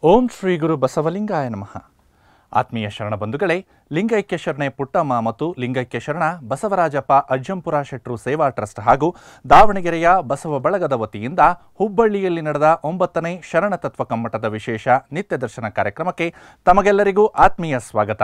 ಓಂ ಶ್ರೀ ಗುರು ಬಸವಲಿಂಗಾಯ ನಮಃ ಆತ್ಮೀಯ ಶರಣ ಬಂಧುಗಳೇ ಲಿಂಗೈಕ್ಯ ಶರಣೆ ಪುಟ್ಟಮ್ಮ ಮತ್ತು ಲಿಂಗೈಕ್ಯ ಶರಣ ಬಸವರಾಜಪ್ಪ ಅಜ್ಜಂಪುರ ಶೆಟ್ರು ಸೇವಾ ಟ್ರಸ್ಟ್ ಹಾಗೂ ದಾವಣಗೆರೆಯ ಬಸವ ಬಳಗದ ವತಿಯಿಂದ ಹುಬ್ಬಳ್ಳಿಯಲ್ಲಿ ನಡೆದ ಒಂಬತ್ತನೇ ಶರಣ ತತ್ವ ಕಮ್ಮಟದ ವಿಶೇಷ ನಿತ್ಯ ದರ್ಶನ ಕಾರ್ಯಕ್ರಮಕ್ಕೆ ತಮಗೆಲ್ಲರಿಗೂ ಆತ್ಮೀಯ ಸ್ವಾಗತ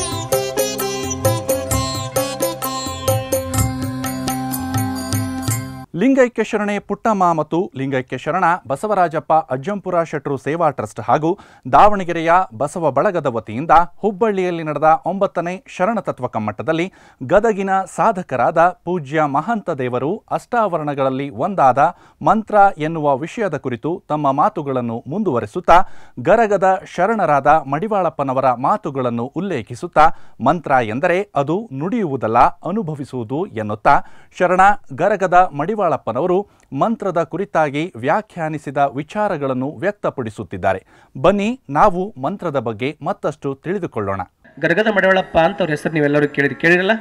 ಲಿಂಗೈಕ್ಯ ಶರಣೆ ಪುಟ್ಟಮ್ಮ ಮತ್ತು ಲಿಂಗೈಕ್ಯ ಶರಣ ಬಸವರಾಜಪ್ಪ ಅಜ್ಜಂಪುರ ಶೆಟ್ರು ಸೇವಾ ಟ್ರಸ್ಟ್ ಹಾಗೂ ದಾವಣಗೆರೆಯ ಬಸವ ಬಳಗದ ವತಿಯಿಂದ ಹುಬ್ಬಳ್ಳಿಯಲ್ಲಿ ನಡೆದ ಒಂಬತ್ತನೇ ಶರಣ ತತ್ವ ಕಮ್ಮಟದಲ್ಲಿ ಗದಗಿನ ಸಾಧಕರಾದ ಪೂಜ್ಯ ಮಹಂತ ದೇವರು ಅಷ್ಟಾವರಣಗಳಲ್ಲಿ ಒಂದಾದ ಮಂತ್ರ ಎನ್ನುವ ವಿಷಯದ ಕುರಿತು ತಮ್ಮ ಮಾತುಗಳನ್ನು ಮುಂದುವರೆಸುತ್ತಾ ಗರಗದ ಶರಣರಾದ ಮಡಿವಾಳಪ್ಪನವರ ಮಾತುಗಳನ್ನು ಉಲ್ಲೇಖಿಸುತ್ತಾ ಮಂತ್ರ ಎಂದರೆ ಅದು ನುಡಿಯುವುದಲ್ಲ ಅನುಭವಿಸುವುದು ಎನ್ನುತ್ತಾ ಶರಣ ಗರಗದ ಮಡಿವಾಳಪ್ಪನವರು ಮಂತ್ರದ ಕುರಿತಾಗಿ ವ್ಯಾಖ್ಯಾನಿಸಿದ ವಿಚಾರಗಳನ್ನು ವ್ಯಕ್ತಪಡಿಸುತ್ತಿದ್ದಾರೆ ಬನ್ನಿ ನಾವು ಮಂತ್ರದ ಬಗ್ಗೆ ಮತ್ತಷ್ಟು ತಿಳಿದುಕೊಳ್ಳೋಣ ಗರ್ಗದ ಮಡವಳಪ್ಪ ಅಂತ ಅವ್ರ ಹೆಸರು ನೀವೆಲ್ಲರೂ ಕೇಳಿದ್ರಿ ಕೇಳಿರಲ್ಲ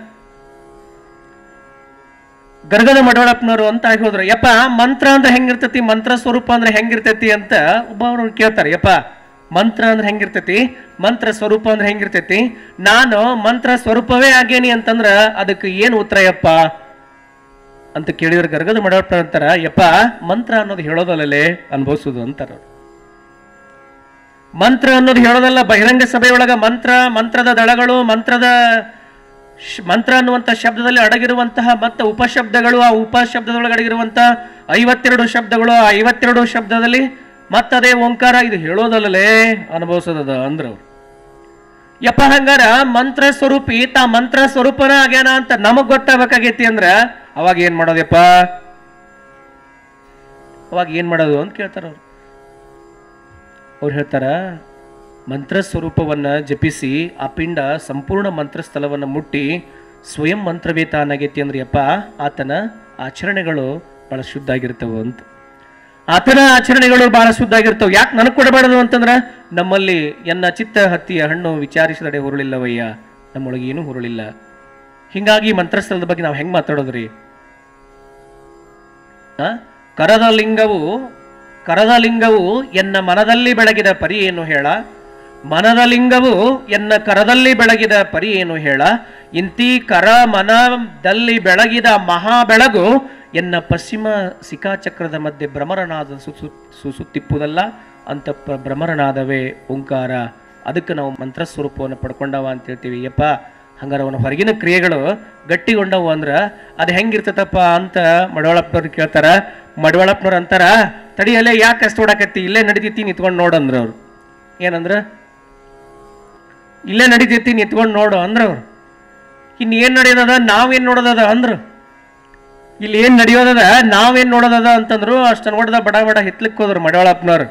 ಗರ್ಗದ ಮಡವಳಪ್ಪನವರು ಅಂತ ಆಗಿ ಹೋದ್ರು ಯಪ್ಪ ಮಂತ್ರ ಅಂದ್ರೆ ಹೆಂಗಿರ್ತೈತಿ ಮಂತ್ರ ಸ್ವರೂಪ ಅಂದ್ರೆ ಹೆಂಗಿರ್ತೈತಿ ಅಂತ ಒಬ್ಬರು ಕೇಳ್ತಾರೆ ಯಪ್ಪ ಮಂತ್ರ ಅಂದ್ರೆ ಹೆಂಗಿರ್ತೈತಿ ಮಂತ್ರ ಸ್ವರೂಪ ಅಂದ್ರೆ ಹೆಂಗಿರ್ತೈತಿ ನಾನು ಮಂತ್ರ ಸ್ವರೂಪವೇ ಆಗೇನಿ ಅಂತಂದ್ರ ಅದಕ್ಕೆ ಏನು ಉತ್ತರ ಯಪ್ಪ ಅಂತ ಕೇಳಿದ್ರೆ ಗರ್ಗದ ಮಡವಳಪ್ಪ ಅಂತಾರ ಯಪ್ಪ ಮಂತ್ರ ಅನ್ನೋದು ಹೇಳೋದಲ್ಲೇ ಅನುಭವಿಸೋದು ಅಂತಾರ ಅವ್ರು. ಮಂತ್ರ ಅನ್ನೋದು ಹೇಳೋದಲ್ಲ ಬಹಿರಂಗ ಸಭೆಯೊಳಗ ಮಂತ್ರ ಮಂತ್ರದ ದಳಗಳು ಮಂತ್ರದ ಶ್- ಮಂತ್ರ ಅನ್ನುವಂಥ ಶಬ್ದದಲ್ಲಿ ಅಡಗಿರುವಂತಹ ಮತ್ತೆ ಉಪಶಬ್ದಗಳು ಆ ಉಪಶಬ್ದದೊಳಗೆ ಅಡಗಿರುವಂತಹ ಐವತ್ತೆರಡು ಶಬ್ದಗಳು ಆ ಐವತ್ತೆರಡು ಶಬ್ದದಲ್ಲಿ ಮತ್ತದೇ ಓಂಕಾರ ಇದು ಹೇಳೋದಲ್ಲೇ ಅನುಭವಿಸೋದದ ಅಂದ್ರ ಅವ್ರು ಯಪ್ಪ ಹಂಗಾರ ಮಂತ್ರ ಸ್ವರೂಪಿ ತಾ ಮಂತ್ರ ಸ್ವರೂಪನ ಆಗ್ಯಾನ ಅಂತ ನಮಗ್ ಗೊತ್ತಾಗಬೇಕಾಗೈತಿ ಅಂದ್ರ ಅವಾಗ ಏನ್ ಮಾಡೋದಪ್ಪ ಅವಾಗ ಏನ್ ಮಾಡೋದು ಅಂತ ಕೇಳ್ತಾರ ಅವ್ರು ಅವ್ರು ಹೇಳ್ತಾರ ಮಂತ್ರ ಸ್ವರೂಪವನ್ನ ಜಪಿಸಿ ಆ ಪಿಂಡ ಸಂಪೂರ್ಣ ಮಂತ್ರ ಸ್ಥಳವನ್ನು ಮುಟ್ಟಿ ಸ್ವಯಂ ಮಂತ್ರವೇ ತಾನಾಗೈತಿ ಅಂದ್ರೆ ಯಪ್ಪ ಆತನ ಆಚರಣೆಗಳು ಬಹಳ ಶುದ್ಧ ಆಗಿರ್ತವೆ ಅಂತ ಆತನ ಆಚರಣೆಗಳು ಬಹಳ ಶುದ್ಧ ಆಗಿರ್ತವೆ ಯಾಕೆ ನನಗೆ ಕೊಡಬಾರದು ಅಂತಂದ್ರ ನಮ್ಮಲ್ಲಿ ಎನ್ನ ಚಿತ್ತ ಹತ್ತಿಯ ಹಣ್ಣು ವಿಚಾರಿಸಿದಡೆ ಹುರುಳಿಲ್ಲವಯ್ಯ ನಮ್ಮೊಳಗೆ ಏನೂ ಹುರುಳಿಲ್ಲ ಹಿಂಗಾಗಿ ಮಂತ್ರಸ್ಥಳದ ಬಗ್ಗೆ ನಾವು ಹೆಂಗ್ ಮಾತಾಡೋದ್ರಿ ಆ? ಕರದ ಲಿಂಗವು ಕರದ ಲಿಂಗವು ಎನ್ನ ಮನದಲ್ಲಿ ಬೆಳಗಿದ ಪರಿ ಏನು ಹೇಳ ಮನದ ಲಿಂಗವು ಎನ್ನ ಕರದಲ್ಲಿ ಬೆಳಗಿದ ಪರಿ ಏನು ಹೇಳ ಇಂತಿ ಕರ ಮನದಲ್ಲಿ ಬೆಳಗಿದ ಮಹಾ ಬೆಳಗು ಎನ್ನ ಪಶ್ಚಿಮ ಶಿಖಾಚಕ್ರದ ಮಧ್ಯೆ ಭ್ರಮರನಾದ ಸುಸು ಸುಸುತ್ತಿಪ್ಪುದಲ್ಲ ಅಂತ ಪ್ರ- ಭ್ರಮರನಾದವೇ ಓಂಕಾರ ಅದಕ್ಕೆ ನಾವು ಮಂತ್ರ ಸ್ವರೂಪವನ್ನು ಪಡ್ಕೊಂಡವ ಅಂತ ಹೇಳ್ತೀವಿ ಯಪ್ಪ ಹಂಗಾರ ಅವನ ಹೊರಗಿನ ಕ್ರಿಯೆಗಳು ಗಟ್ಟಿಗೊಂಡವು ಅಂದ್ರ ಅದು ಹೆಂಗಿರ್ತತಪ್ಪ ಅಂತ ಮಡವಳಪ್ಪನವ್ರು ಕೇಳ್ತಾರ ಮಡವಳಪ್ಪನವ್ರು ಅಂತಾರ ತಡಿಯಲ್ಲೇ ಯಾಕೆ ಕಷ್ಟ ಓಡಾಕತ್ತಿ ಇಲ್ಲೇ ನಡಿತೈತಿ ನಿಂತ್ಕೊಂಡು ನೋಡಂದ್ರ ಅವ್ರು ಏನಂದ್ರ ಇಲ್ಲೇ ನಡಿತೈತಿ ನಿಂತ್ಕೊಂಡು ನೋಡು ಅಂದ್ರ ಅವ್ರು ಇನ್ನು ಏನ್ ನಡೆಯೋದದ ನಾವೇನ್ ನೋಡೋದದ ಅಂದ್ರು ಇಲ್ಲಿ ಏನ್ ನಡೆಯೋದದ ನಾವೇನ್ ನೋಡೋದದ ಅಂತಂದ್ರು ಅಷ್ಟ ನೋಡ್ದ ಬಡ ಬಡ ಹಿತ್ಲಕ್ ಹೋದ್ರು ಮಡವಳಪ್ಪನವ್ರು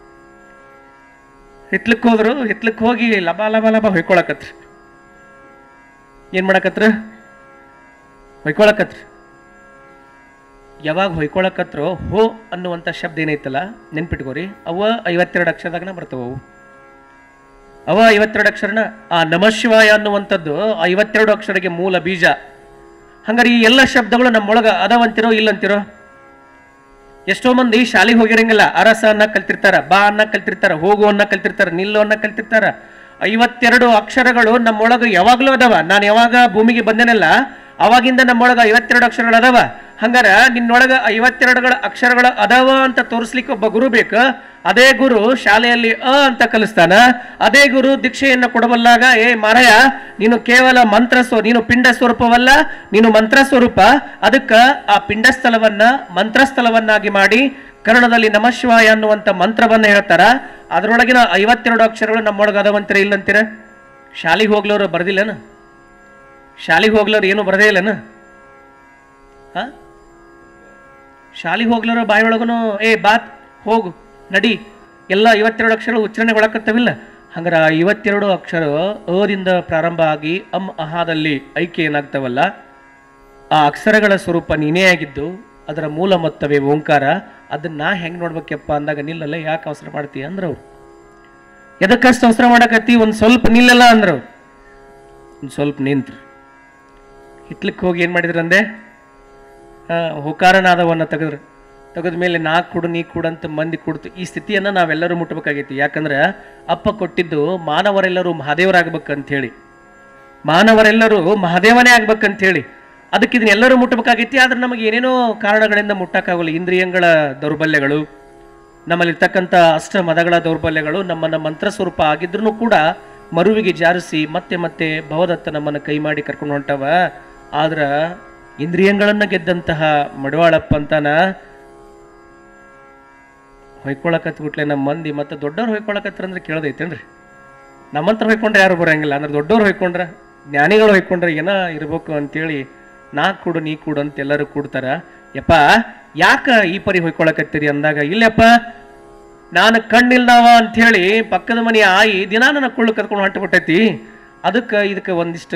ಹಿತ್ಲಕ್ ಹೋದ್ರು ಹಿತ್ಲಕ್ ಹೋಗಿ ಲಬ ಲಬ ಲಬ ಹೊಯ್ಕೊಳಕತ್ರಿ ಏನ್ ಮಾಡಕತ್ರ ಹೊಯ್ಕೊಳಕತ್ರಿ ಯಾವಾಗ ಹೊಯ್ಕೊಳಕತ್ರೋ ಹೋ ಅನ್ನುವಂಥ ಶಬ್ದ ಏನೈತಲ್ಲ ನೆನ್ಪಿಟ್ಕೋರಿ ಅವ ಐವತ್ತೆರಡು ಅಕ್ಷರದಾಗನ ಬರ್ತಾವ ಅವು ಅವ ಐವತ್ತೆರಡು ಅಕ್ಷರನ ಆ ನಮಶಿವಾಯ ಅನ್ನುವಂಥದ್ದು ಐವತ್ತೆರಡು ಅಕ್ಷರಕ್ಕೆ ಮೂಲ ಬೀಜ ಹಂಗಾರೆ ಈ ಎಲ್ಲ ಶಬ್ದಗಳು ನಮ್ಮೊಳಗ ಅದಾವಂತಿರೋ ಇಲ್ಲಂತಿರೋ ಎಷ್ಟೋ ಮಂದಿ ಶಾಲೆಗೆ ಹೋಗಿರಂಗಿಲ್ಲ ಅರಸ ಅನ್ನ ಕಲ್ತಿರ್ತಾರ ಬಾ ಅನ್ನ ಕಲ್ತಿರ್ತಾರ ಹೋಗು ಅನ್ನ ಕಲ್ತಿರ್ತಾರ ನಿಲ್ಲು ಅನ್ನ ಕಲ್ತಿರ್ತಾರ ಐವತ್ತೆರಡು ಅಕ್ಷರಗಳು ನಮ್ಮೊಳಗ ಯಾವಾಗ್ಲೂ ಅದಾವ ನಾನು ಯಾವಾಗ ಭೂಮಿಗೆ ಬಂದೇನಲ್ಲ ಅವಾಗಿಂದ ನಮ್ಮೊಳಗ ಐವತ್ತೆರಡು ಅಕ್ಷರಗಳು ಅದಾವ ಹಂಗಾರ ನಿನ್ನೊಳಗ ಐವತ್ತೆರಡುಗಳ ಅಕ್ಷರಗಳ ಅದಾವ ಅಂತ ತೋರಿಸ್ಲಿಕ್ಕೆ ಒಬ್ಬ ಗುರು ಬೇಕು ಅದೇ ಗುರು ಶಾಲೆಯಲ್ಲಿ ಅ ಅಂತ ಕಲಿಸ್ತಾನ ಅದೇ ಗುರು ದೀಕ್ಷೆಯನ್ನು ಕೊಡಬಲ್ಲಾಗ ಏ ಮಾರಾಯ ನೀನು ಕೇವಲ ಮಂತ್ರ ಸ್ವ ನೀನು ಪಿಂಡ ಸ್ವರೂಪವಲ್ಲ ನೀನು ಮಂತ್ರ ಸ್ವರೂಪ ಅದಕ್ಕ ಆ ಪಿಂಡ ಸ್ಥಳವನ್ನ ಮಂತ್ರ ಸ್ಥಳವನ್ನಾಗಿ ಮಾಡಿ ಕನ್ನಡದಲ್ಲಿ ನಮಶಿವಾಯ ಅನ್ನುವಂಥ ಮಂತ್ರವನ್ನ ಹೇಳ್ತಾರ ಅದರೊಳಗಿನ ಐವತ್ತೆರಡು ಅಕ್ಷರಗಳು ನಮ್ಮೊಳಗೆ ಅದಾವಂತೀರ ಇಲ್ಲಂತೀರ ಶಾಲೆಗೆ ಹೋಗ್ಲವ್ರು ಬರ್ದಿಲ್ಲನ ಶಾಲೆಗೆ ಹೋಗ್ಲವ್ರು ಏನು ಬರದೇ ಇಲ್ಲನ ಹಾ ಶಾಲೆಗೆ ಹೋಗ್ಲವ್ರ ಬಾಯಿ ಒಳಗನು ಏ ಬಾತ್ ಹೋಗು ನಡಿ ಎಲ್ಲ ಐವತ್ತೆರಡು ಅಕ್ಷರಗಳು ಉಚ್ಚಾರಣೆ ಒಳಕತ್ತವಿಲ್ಲ ಹಂಗಾರೆ ಆ ಐವತ್ತೆರಡು ಅಕ್ಷರ ಅದಿಂದ ಪ್ರಾರಂಭ ಆಗಿ ಅಮ್ ಅಹಾದಲ್ಲಿ ಐಕ್ಯ ಏನಾಗ್ತಾವಲ್ಲ ಆ ಅಕ್ಷರಗಳ ಸ್ವರೂಪ ನೀನೇ ಆಗಿದ್ದು ಅದರ ಮೂಲ ಮೊತ್ತವೇ ಓಂಕಾರ ಅದನ್ನ ನಾ ಹೆಂಗ್ ನೋಡ್ಬೇಕಪ್ಪ ಅಂದಾಗ ನಿಲ್ಲಲ್ಲ ಯಾಕೆ ಅವಸರ ಮಾಡ್ತೀಯ ಅಂದ್ರ ಅವ್ರು ಎದಕ್ಕಷ್ಟು ಅವಸರ ಮಾಡಕತ್ತಿ ಒಂದ್ ಸ್ವಲ್ಪ ನಿಲ್ಲಲ್ಲ ಅಂದ್ರ ಅವ್ರು ಒಂದ್ ಸ್ವಲ್ಪ ನಿಂತ್ರು ಹಿತ್ಲಕ್ಕೆ ಹೋಗಿ ಏನ್ ಮಾಡಿದ್ರಂದೆ ಆ, ಹುಕಾರನಾದವನ್ನ ತೆಗೆದ್ರು ತೆಗೆದ ಮೇಲೆ ನಾ ಕೊಡು ನೀ ಕೊಡು ಅಂತ ಮಂದಿ ಕೊಡ್ತು ಈ ಸ್ಥಿತಿಯನ್ನ ನಾವೆಲ್ಲರೂ ಮುಟ್ಟಬೇಕಾಗೈತಿ ಯಾಕಂದ್ರೆ ಅಪ್ಪ ಕೊಟ್ಟಿದ್ದು ಮಾನವರೆಲ್ಲರೂ ಮಹಾದೇವರಾಗ್ಬೇಕಂತ ಹೇಳಿ ಮಾನವರೆಲ್ಲರೂ ಮಹಾದೇವನೇ ಆಗ್ಬೇಕಂತ ಹೇಳಿ ಅದಕ್ಕೆ ಇದನ್ನೆಲ್ಲರೂ ಮುಟ್ಟಬೇಕಾಗೈತಿ ಆದ್ರೆ ನಮಗೆ ಏನೇನೋ ಕಾರಣಗಳಿಂದ ಮುಟ್ಟಕ್ಕಾಗಲ್ಲ ಇಂದ್ರಿಯಗಳ ದೌರ್ಬಲ್ಯಗಳು ನಮ್ಮಲ್ಲಿರ್ತಕ್ಕಂಥ ಅಷ್ಟ ಮದಗಳ ದೌರ್ಬಲ್ಯಗಳು ನಮ್ಮನ್ನ ಮಂತ್ರ ಸ್ವರೂಪ ಆಗಿದ್ರು ಕೂಡ ಮರುವಿಗೆ ಜಾರಿಸಿ ಮತ್ತೆ ಮತ್ತೆ ಭವದತ್ತ ನಮ್ಮನ್ನು ಕೈ ಮಾಡಿ ಕರ್ಕೊಂಡು ಹೊಂಟವ ಆದ್ರ ಇಂದ್ರಿಯಗಳನ್ನ ಗೆದ್ದಂತಹ ಮಡವಾಳಪ್ಪ ಅಂತಾನ ಹೊಯ್ಕೊಳಕತ್ಬಿಟ್ಲೆ ನಮ್ಮ ಮಂದಿ ಮತ್ತೆ ದೊಡ್ಡವ್ರು ಹೊಯ್ಕೊಳಕತ್ರ ಅಂದ್ರೆ ಕೇಳದೈತೇನ್ರಿ ನಮ್ಮಂತ್ರ ಹೊಯ್ಕೊಂಡ್ರೆ ಯಾರು ಬರಂಗಿಲ್ಲ ಅಂದ್ರೆ ದೊಡ್ಡವ್ರು ಹೊಯ್ಕೊಂಡ್ರ ಜ್ಞಾನಿಗಳು ಹೊಯ್ಕೊಂಡ್ರೆ ಏನ ಇರ್ಬೇಕು ಅಂತೇಳಿ ನಾ ಕೊಡು ನೀ ಕೊಡು ಅಂತ ಎಲ್ಲರೂ ಕೊಡ್ತಾರ ಯಪ್ಪ ಯಾಕ ಈ ಪರಿ ಹೊಯ್ಕೊಳಕತ್ತೀರಿ ಅಂದಾಗ ಇಲ್ಲಪ್ಪ ನಾನು ಕಣ್ಣಿಲ್ದವ ಅಂಥೇಳಿ ಪಕ್ಕದ ಮನೆಯ ಆಯಿ ದಿನಾ ನನ್ನ ಕುಳ್ಳು ಕರ್ಕೊಂಡು ಹೊಂಟುಬಿಟ್ಟೈತಿ ಅದಕ್ಕೆ ಇದಕ್ಕೆ ಒಂದಿಷ್ಟು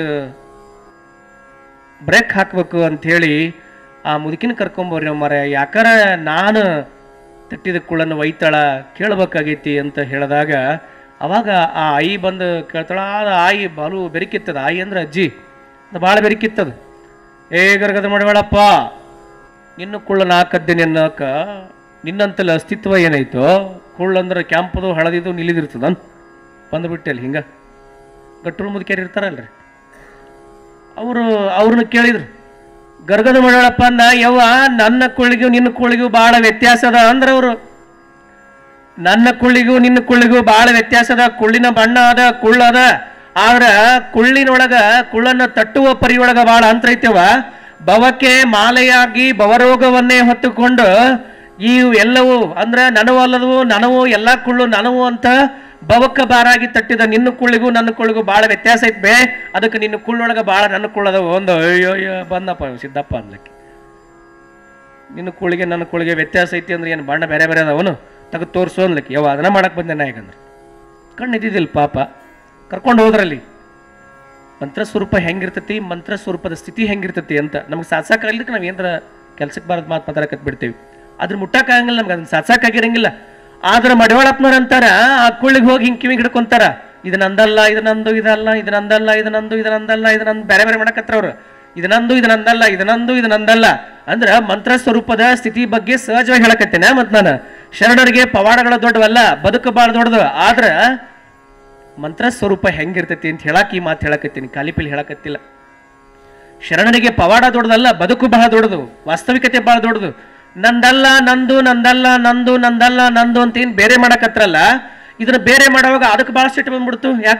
ಬ್ರೇಕ್ ಹಾಕ್ಬೇಕು ಅಂಥೇಳಿ ಆ ಮುದುಕಿನ ಕರ್ಕೊಂಬರ್ರಿ ಮರ ಯಾಕಾರ ನಾನು ತಟ್ಟಿದ ಕುಳ್ಳನ್ನು ಒಯ್ತಾಳ ಕೇಳ್ಬೇಕಾಗೈತಿ ಅಂತ ಹೇಳಿದಾಗ ಅವಾಗ ಆ ಆಯಿ ಬಂದು ಕೇಳ್ತಾಳ ಆ ಆಯಿ ಬಾಲು ಬೆರಿಕಿತ್ತದ ಆಯಿ ಅಂದ್ರೆ ಅಜ್ಜಿ ಅದು ಭಾಳ ಬೆರಿಕಿತ್ತದು ಏ ಗರ್ಗದ ಮಾಡಬೇಡಪ್ಪ ನಿನ್ನ ಕುಳ್ಳ ನಾಲ್ಕದ್ದೇನೆ ಅನ್ನಕ ನಿನ್ನಂತಲ್ಲ ಅಸ್ತಿತ್ವ ಏನಾಯ್ತೋ ಕುಳ್ಳಂದ್ರೆ ಕೆಂಪದು ಹಳದಿದು ನಿಲಿದಿರ್ತದ ಬಂದ್ಬಿಟ್ಟೆ ಅಲ್ಲಿ ಹಿಂಗ ಗಟ್ಟರು ಮುದುಕಿಯರು ಇರ್ತಾರಲ್ರಿ ಅವರು ಅವ್ರನ್ನ ಕೇಳಿದ್ರು ಗರ್ಗದ ಮಾಡಳಪ್ಪ ಅಂದ ಯವ್ವ ನನ್ನ ಕುಳ್ಳಿಗೂ ನಿನ್ನ ಕುಳ್ಳಿಗೂ ಭಾಳ ವ್ಯತ್ಯಾಸ ಅದ ಅಂದ್ರೆ ಅವರು ನನ್ನ ಕುಳ್ಳಿಗೂ ನಿನ್ನ ಕುಳ್ಳಿಗೂ ಭಾಳ ವ್ಯತ್ಯಾಸ ಅದ ಕುಳ್ಳಿನ ಬಣ್ಣ ಅದ ಕುಳ್ಳ ಅದ ಆದ್ರ ಕುಳ್ಳಿನೊಳಗ ಕುಳ್ಳನ್ನ ತಟ್ಟುವ ಪರಿಯೊಳಗ ಭಾಳ ಅಂತರ ಐತವ ಭವಕ್ಕೆ ಮಾಲೆಯಾಗಿ ಭವರೋಗವನ್ನೇ ಹೊತ್ತುಕೊಂಡು ಈ ಎಲ್ಲವೂ ಅಂದ್ರೆ ನನವು ಅಲ್ಲದವು ನನವು ಎಲ್ಲ ಕುಳ್ಳು ನನವು ಅಂತ ಭವಕ್ಕ ಬಾರಾಗಿ ತಟ್ಟಿದ ನಿನ್ನ ಕುಳ್ಳಿಗೂ ನನ್ನ ಕುಳ್ಳಿಗೂ ಭಾಳ ವ್ಯತ್ಯಾಸ ಐತ್ ಬೇ ಅದಕ್ಕೆ ನಿನ್ನ ಕುಳ್ಳೊಳಗ ಭಾಳ ನನ್ನ ಕುಳ್ಳದವು ಒಂದು ಅಯ್ಯೋ ಅಯ್ಯೋ ಬಂದಪ್ಪ ಸಿದ್ದಪ್ಪ ಅನ್ಲಿಕ್ಕೆ ನಿನ್ನ ಕುಳಿಗೆ ನನ್ನ ಕುಳಿಗೆ ವ್ಯತ್ಯಾಸ ಐತಿ ಅಂದ್ರೆ ಏನು ಬಣ್ಣ ಬೇರೆ ಬೇರೆ ಅದಾವನು ತೆಗೆದು ತೋರಿಸು ಅನ್ಲಿಕ್ಕೆ ಯಾವ ಅದನ್ನ ಮಾಡಕ್ ಬಂದೆ ನಾ ಈಗಂದ್ರೆ ಕಣ್ಣು ಇದ್ದಿದ್ದಿಲ್ಲ ಪಾಪ ಕರ್ಕೊಂಡು ಹೋದ್ರಲ್ಲಿ ಮಂತ್ರ ಸ್ವರೂಪ ಹೆಂಗಿರ್ತತಿ ಮಂತ್ರ ಸ್ವರೂಪದ ಸ್ಥಿತಿ ಹೆಂಗಿರ್ತತಿ ಅಂತ ನಮ್ಗೆ ಸಾತ್ಸಾಕಾಗ್ಲಿಕ್ಕೆ ನಾವು ಏನಾರ ಕೆಲ್ಸಕ್ಕೆ ಬಾರದ್ ಮಾತು ಮಾತಾಡಕತ್ ಬಿಡ್ತೇವೆ ಅದ್ರ ಮುಟ್ಟಕ್ಕಾಗಂಗಿಲ್ಲ ನಮ್ಗೆ ಅದನ್ನ ಸಾತ್ಸಾಕಾಗಿರಂಗಿಲ್ಲ ಆದ್ರೆ ಮಡವಾಳಪ್ಪನವ್ರು ಅಂತಾರ ಆ ಕುಳ್ಳಿಗೆ ಹೋಗಿ ಹಿಂಗೆ ಕಿವಿಗೆ ಹಿಡ್ಕೊಂತಾರ ಇದು ನಂದಲ್ಲ ಇದು ನಂದು ಇದಲ್ಲ ಇದು ನಂದಲ್ಲ ಇದು ನಂದು ಇದು ನಂದಲ್ಲ ಇದು ನಂದು ಬೇರೆ ಬೇರೆ ಮಾಡಕತ್ರ ಅವ್ರು ಇದು ನಂದು ಇದು ನಂದಲ್ಲ ಇದು ನಂದು ಇದು ನಂದಲ್ಲ ಅಂದ್ರ ಮಂತ್ರ ಸ್ವರೂಪದ ಸ್ಥಿತಿ ಬಗ್ಗೆ ಸಹಜವಾಗಿ ಹೇಳಕತ್ತೇನೆ ಮತ್ ನಾನು ಶರಣರಿಗೆ ಪವಾಡಗಳ ದೊಡ್ಡವಲ್ಲ ಬದುಕು ಬಾಳ ದೊಡ್ಡದು ಆದ್ರ ಮಂತ್ರ ಸ್ವರೂಪ ಹೆಂಗಿರ್ತೈತಿ ಅಂತ ಹೇಳಕ್ ಈ ಮಾತು ಹೇಳಕತ್ತೀನಿ ಕಾಲಿಪಿಲ್ ಹೇಳಕತ್ತಿಲ್ಲ ಶರಣನಿಗೆ ಪವಾಡ ದೊಡ್ಡದಲ್ಲ ಬದುಕು ಬಹಳ ದೊಡ್ಡದು ವಾಸ್ತವಿಕತೆ ಬಹಳ ದೊಡ್ಡದು ನಂದಲ್ಲ ನಂದು ನಂದಲ್ಲ ನಂದು ನಂದಲ್ಲ ನಂದು ಅಂತ ಏನ್ ಬೇರೆ ಮಾಡಕತ್ರಲ್ಲ ಇದನ್ನ ಬೇರೆ ಮಾಡುವಾಗ ಅದಕ್ಕೆ ಬಹಳ ಸಿಟ್ಟು ಬಂದ್ಬಿಡ್ತು ಯಾಕ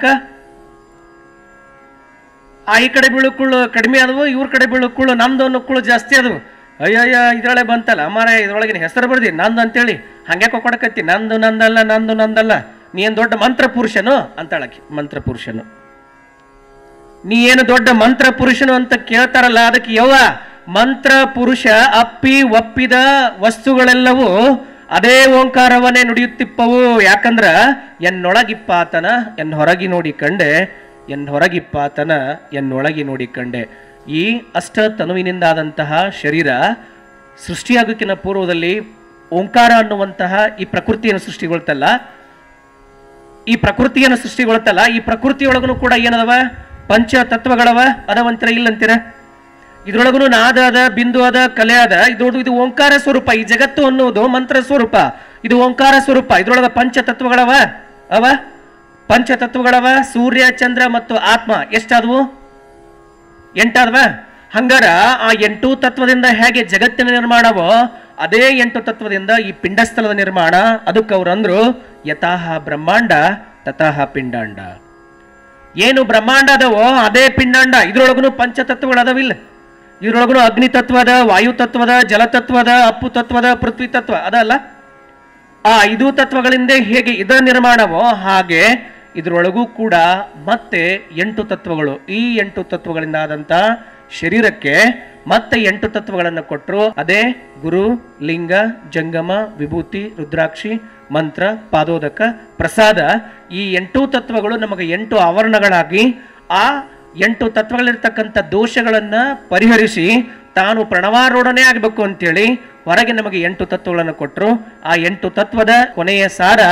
ಆ ಈ ಕಡೆ ಬೀಳು ಕುಳ್ಳು ಕಡಿಮೆ ಆದವು ಇವ್ರ ಕಡೆ ಬೀಳು ಕುಳ್ಳು ನಂದು ಅನ್ನೋ ಕುಳ್ಳು ಜಾಸ್ತಿ ಆದವು ಅಯ್ಯಯ್ಯ ಇದ್ರೊಳಗೆ ಬಂತಲ್ಲ ಅಮ್ಮಾರ ಇದ್ರೊಳಗಿನ ಹೆಸರು ಬರ್ದಿ ನಂದು ಅಂತೇಳಿ ಹಂಗ್ಯಾಕೆ ಕೊಡಕತ್ತಿ ನಂದು ನಂದಲ್ಲ ನಂದು ನಂದಲ್ಲ ನೀ ಏನ್ ದೊಡ್ಡ ಮಂತ್ರ ಪುರುಷನು ಅಂತಾಳಕಿ ಮಂತ್ರ ಪುರುಷನು ನೀ ಏನು ದೊಡ್ಡ ಮಂತ್ರ ಪುರುಷನು ಅಂತ ಕೇಳ್ತಾರಲ್ಲ ಅದಕ್ಕೆ ಯವ್ವ ಮಂತ್ರ ಪುರುಷ ಅಪ್ಪಿ ಒಪ್ಪಿದ ವಸ್ತುಗಳೆಲ್ಲವೂ ಅದೇ ಓಂಕಾರವನ್ನೇ ನುಡಿಯುತ್ತಿಪ್ಪವು ಯಾಕಂದ್ರ ಎನ್ನೊಳಗಿಪ್ಪಾತನ ಎನ್ ಹೊರಗಿ ನೋಡಿ ಕಂಡೆ ಎನ್ ಹೊರಗಿಪ್ಪಾತನ ಎನ್ನೊಳಗಿ ನೋಡಿ ಕಂಡೆ ಈ ಅಷ್ಟ ತನುವಿನಿಂದಾದಂತಹ ಶರೀರ ಸೃಷ್ಟಿಯಾಗೋಕ್ಕಿಂತ ಪೂರ್ವದಲ್ಲಿ ಓಂಕಾರ ಅನ್ನುವಂತಹ ಈ ಪ್ರಕೃತಿಯನ್ನು ಸೃಷ್ಟಿಗೊಳ್ತಲ್ಲ ಈ ಪ್ರಕೃತಿಯನ್ನು ಸೃಷ್ಟಿಗೊಳ್ತಲ್ಲ ಈ ಪ್ರಕೃತಿಯೊಳಗನು ಕೂಡ ಏನದವ ಪಂಚ ತತ್ವಗಳವ ಅದವಂತರ ಇಲ್ಲಂತೀರ ಇದ್ರೊಳಗನು ನಾದ ಅದ ಬಿಂದು ಅದ ಕಲೆ ಅದ ಇದು ಇದು ಓಂಕಾರ ಸ್ವರೂಪ ಈ ಜಗತ್ತು ಅನ್ನುವುದು ಮಂತ್ರ ಸ್ವರೂಪ ಇದು ಓಂಕಾರ ಸ್ವರೂಪ ಇದ್ರೊಳಗ ಪಂಚ ತತ್ವಗಳವ ಅವ ಪಂಚ ತತ್ವಗಳವ ಸೂರ್ಯ ಚಂದ್ರ ಮತ್ತು ಆತ್ಮ ಎಷ್ಟಾದವು ಎಂಟಾದವ ಹಂಗಾರ ಆ ಎಂಟು ತತ್ವದಿಂದ ಹೇಗೆ ಜಗತ್ತಿನ ನಿರ್ಮಾಣವೋ ಅದೇ ಎಂಟು ತತ್ವದಿಂದ ಈ ಪಿಂಡಸ್ಥಳದ ನಿರ್ಮಾಣ ಅದಕ್ಕೆ ಅವ್ರು ಅಂದ್ರು ಯಥಾಹ ಬ್ರಹ್ಮಾಂಡ ತಥಾಹ ಪಿಂಡಾಂಡ ಏನು ಬ್ರಹ್ಮಾಂಡ ಅದವೋ ಅದೇ ಪಿಂಡಾಂಡ ಇದ್ರೊಳಗುನು ಪಂಚತತ್ವಗಳು ಅದಾವಿಲ್ಲ ಇದ್ರೊಳಗುನು ಅಗ್ನಿ ತತ್ವದ ವಾಯು ತತ್ವದ ಜಲತತ್ವದ ಅಪ್ಪು ತತ್ವದ ಪೃಥ್ವಿ ತತ್ವ ಅದಲ್ಲ ಆ ಐದು ತತ್ವಗಳಿಂದ ಹೇಗೆ ಇದರ ನಿರ್ಮಾಣವೋ ಹಾಗೆ ಇದರೊಳಗೂ ಕೂಡ ಮತ್ತೆ ಎಂಟು ತತ್ವಗಳು ಈ ಎಂಟು ತತ್ವಗಳಿಂದ ಆದಂತ ಶರೀರಕ್ಕೆ ಮತ್ತೆ ಎಂಟು ತತ್ವಗಳನ್ನು ಕೊಟ್ಟರು ಅದೇ ಗುರು ಲಿಂಗ ಜಂಗಮ ವಿಭೂತಿ ರುದ್ರಾಕ್ಷಿ ಮಂತ್ರ ಪಾದೋದಕ ಪ್ರಸಾದ ಈ ಎಂಟು ತತ್ವಗಳು ನಮಗೆ ಎಂಟು ಆವರಣಗಳಾಗಿ ಆ ಎಂಟು ತತ್ವಗಳಿರ್ತಕ್ಕಂಥ ದೋಷಗಳನ್ನ ಪರಿಹರಿಸಿ ತಾನು ಪ್ರಣವಾರೂಢನೇ ಆಗಬೇಕು ಅಂತೇಳಿ ಹೊರಗೆ ನಮಗೆ ಎಂಟು ತತ್ವಗಳನ್ನು ಕೊಟ್ಟರು ಆ ಎಂಟು ತತ್ವದ ಕೊನೆಯ ಸಾರ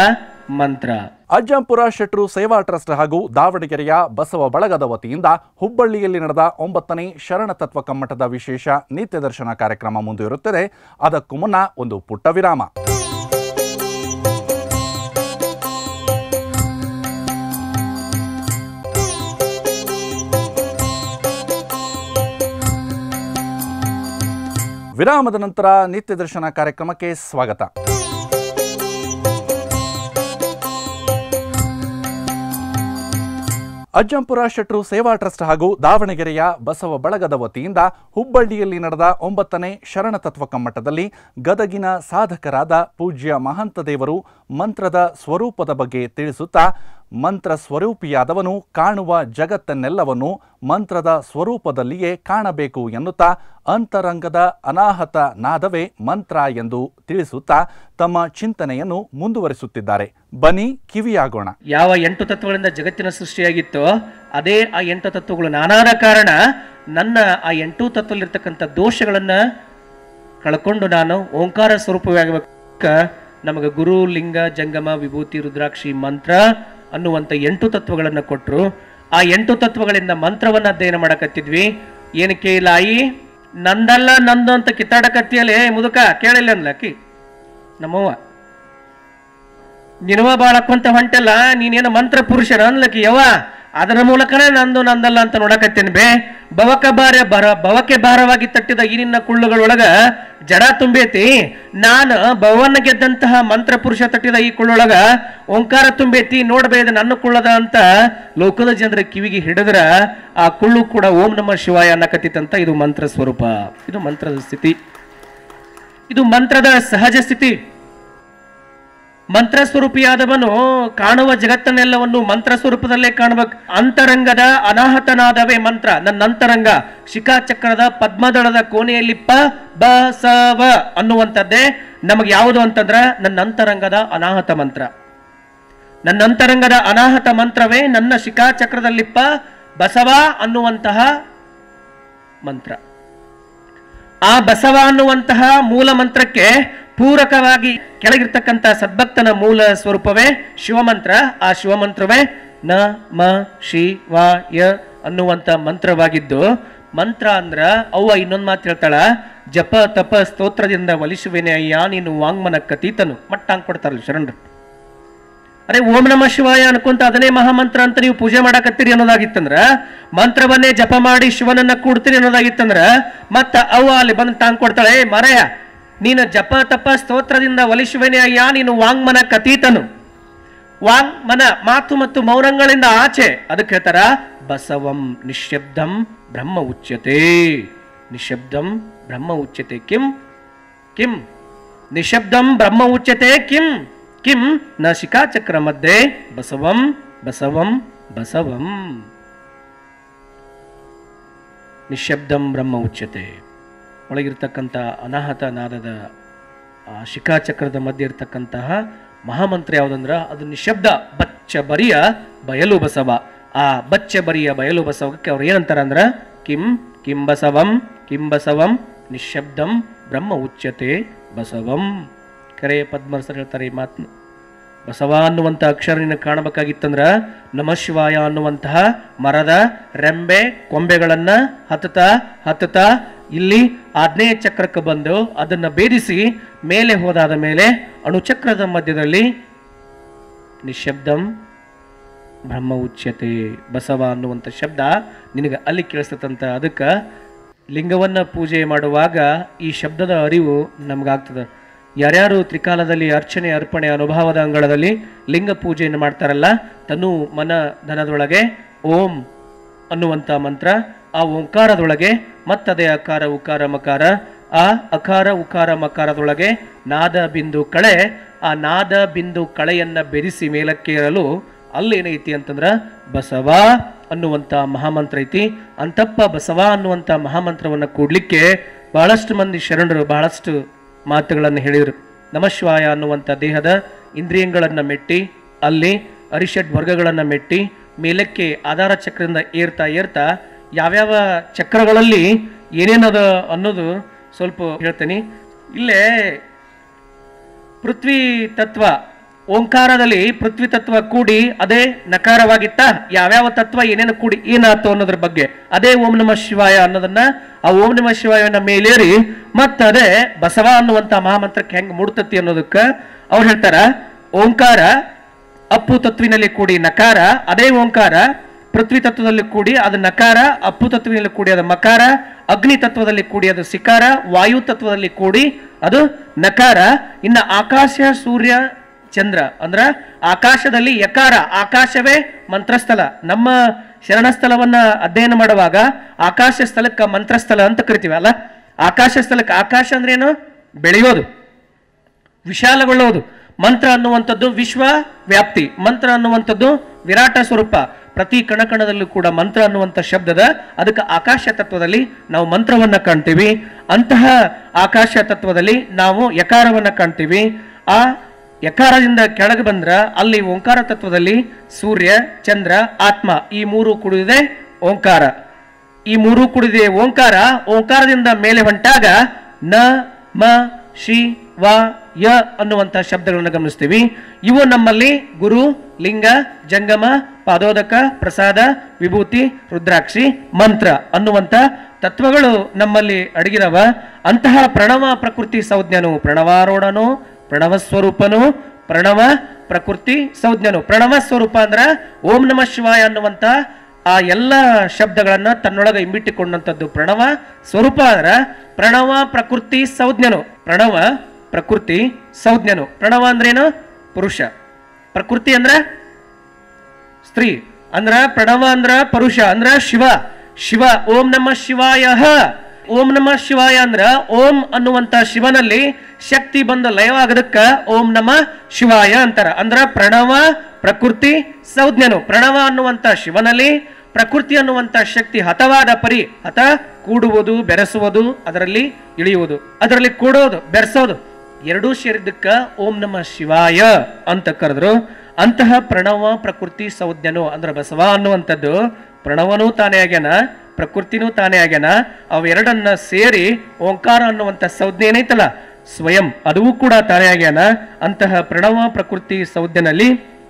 ಮಂತ್ರ ಅಜ್ಜಂಪುರ ಶೆಟ್ರು ಸೇವಾ ಟ್ರಸ್ಟ್ ಹಾಗೂ ದಾವಣಗೆರೆಯ ಬಸವ ಬಳಗದ ವತಿಯಿಂದ ಹುಬ್ಬಳ್ಳಿಯಲ್ಲಿ ನಡೆದ ಒಂಬತ್ತನೇ ಶರಣ ತತ್ವ ಕಮ್ಮಟದ ವಿಶೇಷ ನಿತ್ಯ ದರ್ಶನ ಕಾರ್ಯಕ್ರಮ ಮುಂದುವರುತ್ತದೆ ಅದಕ್ಕೂ ಮುನ್ನ ಒಂದು ಪುಟ್ಟ ವಿರಾಮ ವಿರಾಮದ ನಂತರ ನಿತ್ಯ ದರ್ಶನ ಕಾರ್ಯಕ್ರಮಕ್ಕೆ ಸ್ವಾಗತ ಅಜ್ಜಂಪುರ ಶೆಟ್ರು ಸೇವಾ ಟ್ರಸ್ಟ್ ಹಾಗೂ ದಾವಣಗೆರೆಯ ಬಸವ ಬಳಗದ ವತಿಯಿಂದ ಹುಬ್ಬಳ್ಳಿಯಲ್ಲಿ ನಡೆದ ಒಂಬತ್ತನೇ ಶರಣ ತತ್ವ ಕಮ್ಮಟದಲ್ಲಿ ಗದಗಿನ ಸಾಧಕರಾದ ಪೂಜ್ಯ ಮಹಂತ ದೇವರು ಮಂತ್ರದ ಸ್ವರೂಪದ ಬಗ್ಗೆ ತಿಳಿಸುತ್ತಾ ಮಂತ್ರ ಸ್ವರೂಪಿಯಾದವನು ಕಾಣುವ ಜಗತ್ತನ್ನೆಲ್ಲವನ್ನು ಮಂತ್ರದ ಸ್ವರೂಪದಲ್ಲಿಯೇ ಕಾಣಬೇಕು ಎನ್ನುತ್ತಾ ಅಂತರಂಗದ ಅನಾಹತ ನಾದವೇ ಮಂತ್ರ ಎಂದು ತಿಳಿಸುತ್ತಾ ತಮ್ಮ ಚಿಂತನೆಯನ್ನು ಮುಂದುವರಿಸುತ್ತಿದ್ದಾರೆ ಬನ್ನಿ ಕಿವಿಯಾಗೋಣ ಯಾವ ಎಂಟು ತತ್ವಗಳಿಂದ ಜಗತ್ತಿನ ಸೃಷ್ಟಿಯಾಗಿತ್ತೋ ಅದೇ ಆ ಎಂಟು ತತ್ವಗಳು ನಾನಾದ ಕಾರಣ ನನ್ನ ಆ ಎಂಟು ತತ್ವದಲ್ಲಿರ್ತಕ್ಕಂಥ ದೋಷಗಳನ್ನ ಕಳ್ಕೊಂಡು ನಾನು ಓಂಕಾರ ಸ್ವರೂಪವಾಗಬೇಕ ನಮಗೆ ಗುರು ಲಿಂಗ ಜಂಗಮ ವಿಭೂತಿ ರುದ್ರಾಕ್ಷಿ ಮಂತ್ರ ಅನ್ನುವಂಥ ಎಂಟು ತತ್ವಗಳನ್ನು ಕೊಟ್ಟರು ಆ ಎಂಟು ತತ್ವಗಳಿಂದ ಮಂತ್ರವನ್ನ ಅಧ್ಯಯನ ಮಾಡಕತ್ತಿದ್ವಿ ಏನಕ್ಕೆ ಇಲ್ಲ ಆಯಿ ನಂದಲ್ಲ ನಂದು ಅಂತ ಕಿತ್ತಾಡಕತ್ತಿಯಲ್ಲೇ ಮುದುಕ ಕೇಳಿಲ್ಲ ಅನ್ಲಕ್ಕಿ ನಮ್ಮವ್ವ ನಿನವ ಬಾಳಕ್ಕಂತ ಹೊಂಟಲ್ಲ ನೀನೇನು ಮಂತ್ರ ಪುರುಷರ ಅನ್ಲಕ್ಕಿ ಯವ ಅದರ ಮೂಲಕನೇ ನಂದು ನಂದಲ್ಲ ಅಂತ ನೋಡಕತ್ತೇನೆ ಬೇ ಬವಕ ಬಾರ ಬರ ಬವಕೆ ಭಾರವಾಗಿ ತಟ್ಟಿದ ಈ ನಿನ್ನ ಕುಳ್ಳುಗಳೊಳಗ ಜಡ ತುಂಬೈತಿ ನಾನು ಭವನ ಗೆದ್ದಂತಹ ಮಂತ್ರ ಪುರುಷ ತಟ್ಟಿದ ಈ ಕುಳ್ಳೊಳಗ ಓಂಕಾರ ತುಂಬೈತಿ ನೋಡ್ಬೇದ ನನ್ನ ಕುಳ್ಳದ ಅಂತ ಲೋಕದ ಜನರ ಕಿವಿಗೆ ಹಿಡಿದ್ರ ಆ ಕುಳ್ಳು ಕೂಡ ಓಂ ನಮ ಶಿವಾಯ ಅನ್ನಕತ್ತಿತ್ತಂತ ಇದು ಮಂತ್ರ ಸ್ವರೂಪ ಇದು ಮಂತ್ರದ ಸ್ಥಿತಿ ಇದು ಮಂತ್ರದ ಸಹಜ ಸ್ಥಿತಿ ಮಂತ್ರ ಸ್ವರೂಪಿಯಾದವನು ಕಾಣುವ ಜಗತ್ತನ್ನೆಲ್ಲವನ್ನು ಮಂತ್ರ ಸ್ವರೂಪದಲ್ಲೇ ಕಾಣಬೇಕು ಅಂತರಂಗದ ಅನಾಹತನಾದವೇ ಮಂತ್ರ ನನ್ನ ಅಂತರಂಗ ಶಿಖಾಚಕ್ರದ ಪದ್ಮದಳದ ಕೋಣೆಯಲ್ಲಿ ಪ ಬ ಸ ವ ಅನ್ನುವಂಥದ್ದೇ ನಮಗೆ ಯಾವುದು ಅಂತಂದ್ರ ನನ್ನ ಅಂತರಂಗದ ಅನಾಹತ ಮಂತ್ರ ನನ್ನ ಅಂತರಂಗದ ಅನಾಹತ ಮಂತ್ರವೇ ನನ್ನ ಶಿಖಾಚಕ್ರದಲ್ಲಿ ಪ ಬಸವ ಅನ್ನುವಂತಹ ಮಂತ್ರ ಆ ಬಸವ ಅನ್ನುವಂತಹ ಮೂಲ ಮಂತ್ರಕ್ಕೆ ಪೂರಕವಾಗಿ ಕೆಳಗಿರ್ತಕ್ಕಂಥ ಸದ್ಭಕ್ತನ ಮೂಲ ಸ್ವರೂಪವೇ ಶಿವಮಂತ್ರ ಆ ಶಿವಮಂತ್ರವೇ ನ ಮ ಶಿ ವ ಯ ಅನ್ನುವಂಥ ಮಂತ್ರವಾಗಿದ್ದು ಮಂತ್ರ ಅಂದ್ರ ಅವ್ವ ಇನ್ನೊಂದು ಮಾತು ಹೇಳ್ತಾಳ ಜಪ ತಪ ಸ್ತೋತ್ರದಿಂದ ಒಲಿಸುವೆನೆ ಅಯ್ಯ ನೀನು ವಾಂಗ್ಮನ ಕತೀತನು ಮಟ್ಟ ಹಂಗ್ ಕೊಡ್ತಾರಲ್ಲ ಶರಣರು ಅರೆ ಓಂ ನಮ ಶಿವಾಯ ಅನ್ಕೊಂತ ಅದನ್ನೇ ಮಹಾಮಂತ್ರ ಅಂತ ನೀವು ಪೂಜೆ ಮಾಡಕತ್ತೀರಿ ಅನ್ನೋದಾಗಿತ್ತಂದ್ರ ಮಂತ್ರವನ್ನೇ ಜಪ ಮಾಡಿ ಶಿವನನ್ನ ಕೂಡ್ತೀರಿ ಅನ್ನೋದಾಗಿತ್ತಂದ್ರ ಮತ್ತ ಅವ್ವ ಅಲ್ಲಿ ಬಂದು ತಾಂಗ್ ಕೊಡ್ತಾಳೆ "ಏ ಮಾರಾಯ ನೀನು ಜಪ ತಪ ಸ್ತೋತ್ರದಿಂದ ಒಲಿಸುವೆನೆ ಅಯ್ಯ ನೀನು ವಾಂಗ್ಮನ ಕತೀತನು ವಾಂಗ್ ಮನ ಮಾತು ಮತ್ತು ಮೌನಗಳಿಂದ ಆಚೆ ಅದಕ್ಕೆ ಹೇಳ್ತಾರ ಬಸವಂ ನಿಶ್ಶಬ್ದಂ ಬ್ರಹ್ಮ ಉಚ್ಯತೆ ನಿಶಬ್ದಂ ಬ್ರಹ್ಮ ಉಚ್ಯತೆ ಕಿಂ ಕಿಂ ನಿಶಬ್ದಂ ಬ್ರಹ್ಮ ಉಚ್ಯತೆ ಕಿಂ ಕಿಂ ನ ಶಿಖಾಚಕ್ರ ಮಧ್ಯೆ ಬಸವಂ ಬಸವಂ ಬಸವಂ ನಿಶಬ್ದಂ ಬ್ರಹ್ಮ ಉಚ್ಯತೆ ಒಳಗಿರ್ತಕ್ಕಂಥ ಅನಾಹತ ನಾದದ ಆ ಶಿಖಾಚಕ್ರದ ಮಧ್ಯೆ ಇರ್ತಕ್ಕಂತಹ ಮಹಾಮಂತ್ರ ಯಾವುದಂದ್ರ ಅದು ನಿಶಬ್ದ ಬಚ್ಚ ಬರಿಯ ಬಯಲು ಬಸವ ಆ ಬಚ್ಚ ಬರಿಯ ಬಯಲು ಬಸವಕ್ಕೆ ಅವ್ರು ಏನಂತಾರ ಅಂದ್ರ ಕಿಂ ಕಿಂ ಬಸವಂ ಕಿಂ ಬಸವಂ ನಿಶಬ್ದಂ ಬ್ರಹ್ಮ ಉಚ್ಯತೆ ಬಸವಂ ಕರೆ ಪದ್ಮರಸರು ಹೇಳ್ತಾರೆ ಈ ಮಾತನ್ನು ಬಸವ ಅನ್ನುವಂಥ ಅಕ್ಷರ ನಿನಗೆ ಕಾಣಬೇಕಾಗಿತ್ತಂದ್ರ ನಮ ಶಿವಾಯ ಅನ್ನುವಂತಹ ಮರದ ರೆಂಬೆ ಕೊಂಬೆಗಳನ್ನ ಹತ್ತತ ಹತ್ತತ ಇಲ್ಲಿ ಆಗ್ನೇಯ ಚಕ್ರಕ್ಕೆ ಬಂದು ಅದನ್ನ ಭೇದಿಸಿ ಮೇಲೆ ಹೋದಾದ ಮೇಲೆ ಅಣುಚಕ್ರದ ಮಧ್ಯದಲ್ಲಿ ನಿಶಬ್ದಂ ಬ್ರಹ್ಮ ಉಚ್ಯತೆ ಬಸವ ಅನ್ನುವಂಥ ಶಬ್ದ ನಿನಗೆ ಅಲ್ಲಿ ಕೇಳಿಸ್ತದಂತ ಅದಕ್ಕೆ ಲಿಂಗವನ್ನ ಪೂಜೆ ಮಾಡುವಾಗ ಈ ಶಬ್ದದ ಅರಿವು ನಮಗಾಗ್ತದೆ ಯಾರ್ಯಾರು ತ್ರಿಕಾಲದಲ್ಲಿ ಅರ್ಚನೆ ಅರ್ಪಣೆ ಅನುಭವದ ಅಂಗಳದಲ್ಲಿ ಲಿಂಗ ಪೂಜೆಯನ್ನು ಮಾಡ್ತಾರಲ್ಲ ತನು ಮನ ಧನದೊಳಗೆ ಓಂ ಅನ್ನುವಂಥ ಮಂತ್ರ ಆ ಓಂಕಾರದೊಳಗೆ ಮತ್ತದೇ ಅಕಾರ ಉಕಾರ ಮಕಾರ ಆ ಅಕಾರ ಉಕಾರ ಮಕಾರದೊಳಗೆ ನಾದ ಬಿಂದು ಕಳೆ ಆ ನಾದ ಬಿಂದು ಕಳೆಯನ್ನ ಬೆರೆಸಿ ಮೇಲಕ್ಕೇರಲು ಅಲ್ಲೇನೈತಿ ಅಂತಂದ್ರ ಬಸವ ಅನ್ನುವಂಥ ಮಹಾಮಂತ್ರ ಐತಿ ಅಂತಪ್ಪ ಬಸವ ಅನ್ನುವಂಥ ಮಹಾಮಂತ್ರವನ್ನು ಕೂಡ್ಲಿಕ್ಕೆ ಬಹಳಷ್ಟು ಮಂದಿ ಶರಣರು ಬಹಳಷ್ಟು ಮಾತುಗಳನ್ನು ಹೇಳಿದರು ನಮಶಿವಾಯ ಅನ್ನುವಂಥ ದೇಹದ ಇಂದ್ರಿಯಗಳನ್ನು ಮೆಟ್ಟಿ ಅಲ್ಲಿ ಅರಿಷಡ್ ವರ್ಗಗಳನ್ನು ಮೆಟ್ಟಿ ಮೇಲಕ್ಕೆ ಆಧಾರ ಚಕ್ರದಿಂದ ಏರ್ತಾ ಏರ್ತಾ ಯಾವ್ಯಾವ ಚಕ್ರಗಳಲ್ಲಿ ಏನೇನದ ಅನ್ನೋದು ಸ್ವಲ್ಪ ಹೇಳ್ತೇನೆ ಇಲ್ಲೇ ಪೃಥ್ವಿ ತತ್ವ ಓಂಕಾರದಲ್ಲಿ ಪೃಥ್ವಿ ತತ್ವ ಕೂಡಿ ಅದೇ ನಕಾರವಾಗಿತ್ತ ಯಾವ್ಯಾವ ತತ್ವ ಏನೇನು ಕೂಡಿ ಏನಾಯ್ತು ಅನ್ನೋದ್ರ ಬಗ್ಗೆ ಅದೇ ಓಂ ನಮ ಶಿವಾಯ ಅನ್ನೋದನ್ನ ಆ ಓಂ ನಮ ಶಿವಾಯನ ಮೇಲೇರಿ ಮತ್ತ ಅದೇ ಬಸವ ಅನ್ನುವಂತ ಮಹಾಮಂತ್ರಕ್ಕೆ ಹೆಂಗ್ ಮುಡ್ತತಿ ಅನ್ನೋದಕ್ಕ ಅವ್ರು ಹೇಳ್ತಾರ ಓಂಕಾರ ಅಪ್ಪು ತತ್ವಿನಲ್ಲಿ ಕೂಡಿ ನಕಾರ ಅದೇ ಓಂಕಾರ ಪೃಥ್ವಿ ತತ್ವದಲ್ಲಿ ಕೂಡಿ ಅದು ನಕಾರ ಅಪ್ಪು ತತ್ವದಲ್ಲಿ ಕೂಡಿ ಅದು ಮಕಾರ ಅಗ್ನಿ ತತ್ವದಲ್ಲಿ ಕೂಡಿ ಅದು ಸಿಕಾರ ವಾಯು ತತ್ವದಲ್ಲಿ ಕೂಡಿ ಅದು ನಕಾರ ಇನ್ನ ಆಕಾಶ ಸೂರ್ಯ ಚಂದ್ರ ಅಂದ್ರ ಆಕಾಶದಲ್ಲಿ ಯಕಾರ ಆಕಾಶವೇ ಮಂತ್ರಸ್ಥಳ ನಮ್ಮ ಶರಣಸ್ಥಳವನ್ನ ಅಧ್ಯಯನ ಮಾಡುವಾಗ ಆಕಾಶ ಸ್ಥಳಕ್ಕ ಮಂತ್ರಸ್ಥಳ ಅಂತ ಕರಿತೀವಿ ಅಲ್ಲ ಆಕಾಶ ಸ್ಥಳಕ್ಕೆ ಆಕಾಶ ಅಂದ್ರೆ ಏನು ಬೆಳೆಯೋದು ವಿಶಾಲಗೊಳ್ಳುವುದು ಮಂತ್ರ ಅನ್ನುವಂಥದ್ದು ವಿಶ್ವ ವ್ಯಾಪ್ತಿ ಮಂತ್ರ ಅನ್ನುವಂಥದ್ದು ವಿರಾಟ ಸ್ವರೂಪ ಪ್ರತಿ ಕಣಕಣದಲ್ಲೂ ಕೂಡ ಮಂತ್ರ ಅನ್ನುವಂಥ ಶಬ್ದದ ಅದಕ್ಕೆ ಆಕಾಶ ತತ್ವದಲ್ಲಿ ನಾವು ಮಂತ್ರವನ್ನ ಕಾಣ್ತೀವಿ ಅಂತಹ ಆಕಾಶ ತತ್ವದಲ್ಲಿ ನಾವು ಯಕಾರವನ್ನ ಕಾಣ್ತೀವಿ ಆ ಯಕಾರದಿಂದ ಕೆಳಗೆ ಬಂದ್ರ ಅಲ್ಲಿ ಓಂಕಾರ ತತ್ವದಲ್ಲಿ ಸೂರ್ಯ ಚಂದ್ರ ಆತ್ಮ ಈ ಮೂರು ಕೂಡಿದೆ ಓಂಕಾರ ಈ ಮೂರು ಕೂಡಿದೆ ಓಂಕಾರ ಓಂಕಾರದಿಂದ ಮೇಲೆ ಹೊಂಟಾಗ ನ ಮ ಶಿ ವ ಯ ಅನ್ನುವಂತಹ ಶಬ್ದಗಳನ್ನು ಗಮನಿಸ್ತೀವಿ ಇವು ನಮ್ಮಲ್ಲಿ ಗುರು ಲಿಂಗ ಜಂಗಮ ಪಾದೋದಕ ಪ್ರಸಾದ ವಿಭೂತಿ ರುದ್ರಾಕ್ಷಿ ಮಂತ್ರ ಅನ್ನುವಂತ ತತ್ವಗಳು ನಮ್ಮಲ್ಲಿ ಅಡಗಿದವ ಅಂತಹ ಪ್ರಣವ ಪ್ರಕೃತಿ ಸಂಜ್ಞನು ಪ್ರಣವಾರೋಢನು ಪ್ರಣವ ಸ್ವರೂಪನು ಪ್ರಣವ ಪ್ರಕೃತಿ ಸಂಜ್ಞನು ಪ್ರಣವ ಸ್ವರೂಪ ಅಂದ್ರ ಓಂ ನಮ ಶಿವಾಯ ಅನ್ನುವಂತ ಆ ಎಲ್ಲ ಶಬ್ದಗಳನ್ನ ತನ್ನೊಳಗೆ ಇಂಬಿಟ್ಟಿಕೊಂಡಂಥದ್ದು ಪ್ರಣವ ಸ್ವರೂಪ ಅಂದ್ರ ಪ್ರಣವ ಪ್ರಕೃತಿ ಸಂಜ್ಞನು ಪ್ರಣವ ಪ್ರಕೃತಿ ಸಂಜ್ಞನು ಪ್ರಣವ ಅಂದ್ರೇನು ಪುರುಷ ಪ್ರಕೃತಿ ಅಂದ್ರ ಸ್ತ್ರೀ ಅಂದ್ರ ಪ್ರಣವ ಅಂದ್ರ ಪರುಷ ಅಂದ್ರ ಶಿವ ಶಿವ ಓಂ ನಮ ಶಿವಾಯ ಓಂ ನಮ ಶಿವಾಯ ಅಂದ್ರ ಓಂ ಅನ್ನುವಂತ ಶಿವನಲ್ಲಿ ಶಕ್ತಿ ಬಂದು ಲಯವಾಗದಕ್ಕ ಓಂ ನಮ ಶಿವಾಯ ಅಂತಾರ ಅಂದ್ರ ಪ್ರಣವ ಪ್ರಕೃತಿ ಸಂಜ್ಞನು ಪ್ರಣವ ಅನ್ನುವಂತ ಶಿವನಲ್ಲಿ ಪ್ರಕೃತಿ ಅನ್ನುವಂತ ಶಕ್ತಿ ಹತವಾದ ಪರಿ ಹತ ಕೂಡುವುದು ಬೆರೆಸುವುದು ಅದರಲ್ಲಿ ಇಳಿಯುವುದು ಅದರಲ್ಲಿ ಕೂಡೋದು ಬೆರೆಸೋದು ಎರಡೂ ಸೇರಿದ್ದಕ್ಕ ಓಂ ನಮ ಶಿವಾಯ ಅಂತ ಕರೆದ್ರು ಅಂತಹ ಪ್ರಣವ ಪ್ರಕೃತಿ ಸಂಜ್ಞನು ಅಂದ್ರೆ ಬಸವ ಅನ್ನುವಂಥದ್ದು ಪ್ರಣವನೂ ತಾನೇ ಆಗ್ಯಾನ ಪ್ರಕೃತಿನೂ ತಾನೇ ಆಗ್ಯಾನ ಅವೆರಡನ್ನ ಸೇರಿ ಓಂಕಾರ ಅನ್ನುವಂಥ ಸಂಜ್ಞೆ ಏನೈತಲ್ಲ ಸ್ವಯಂ ಅದೂ ಕೂಡ ತಾನೇ ಆಗ್ಯಾನ ಅಂತಹ ಪ್ರಣವ ಪ್ರಕೃತಿ ಸಂಜ್ಞನಲ್ಲಿ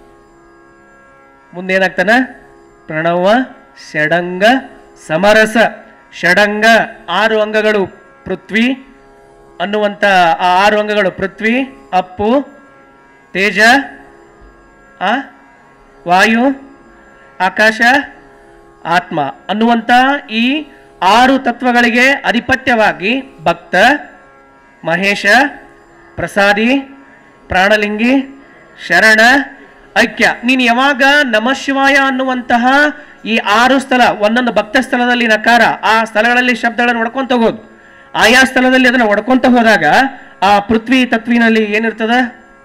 ಮುಂದೇನಾಗ್ತಾನ ಪ್ರಣವ ಷಡಂಗ ಸಮರಸ ಷಡಂಗ ಆರು ಅಂಗಗಳು ಪೃಥ್ವಿ ಅನ್ನುವಂಥ ಆ ಆರು ಅಂಗಗಳು ಪೃಥ್ವಿ ಅಪ್ಪು ತೇಜ ಆ ವಾಯು ಆಕಾಶ ಆತ್ಮ ಅನ್ನುವಂಥ ಈ ಆರು ತತ್ವಗಳಿಗೆ ಅಧಿಪತ್ಯವಾಗಿ ಭಕ್ತ ಮಹೇಶ ಪ್ರಸಾದಿ ಪ್ರಾಣಲಿಂಗಿ ಶರಣ ಐಕ್ಯ ನೀನು ಯಾವಾಗ ನಮಶಿವಾಯ ಅನ್ನುವಂತಹ ಈ ಆರು ಸ್ಥಳ ಒಂದೊಂದು ಭಕ್ತ ಸ್ಥಳದಲ್ಲಿ ನಕಾರ ಆ ಸ್ಥಳಗಳಲ್ಲಿ ಶಬ್ದಗಳನ್ನು ಹೊಡ್ಕೊಂತ ಹೋಗೋದು ಆಯಾ ಸ್ಥಳದಲ್ಲಿ ಅದನ್ನ ಹೊಡ್ಕೊಂತ ಹೋದಾಗ ಆ ಪೃಥ್ವಿ ತತ್ವಿನಲ್ಲಿ ಏನಿರ್ತದ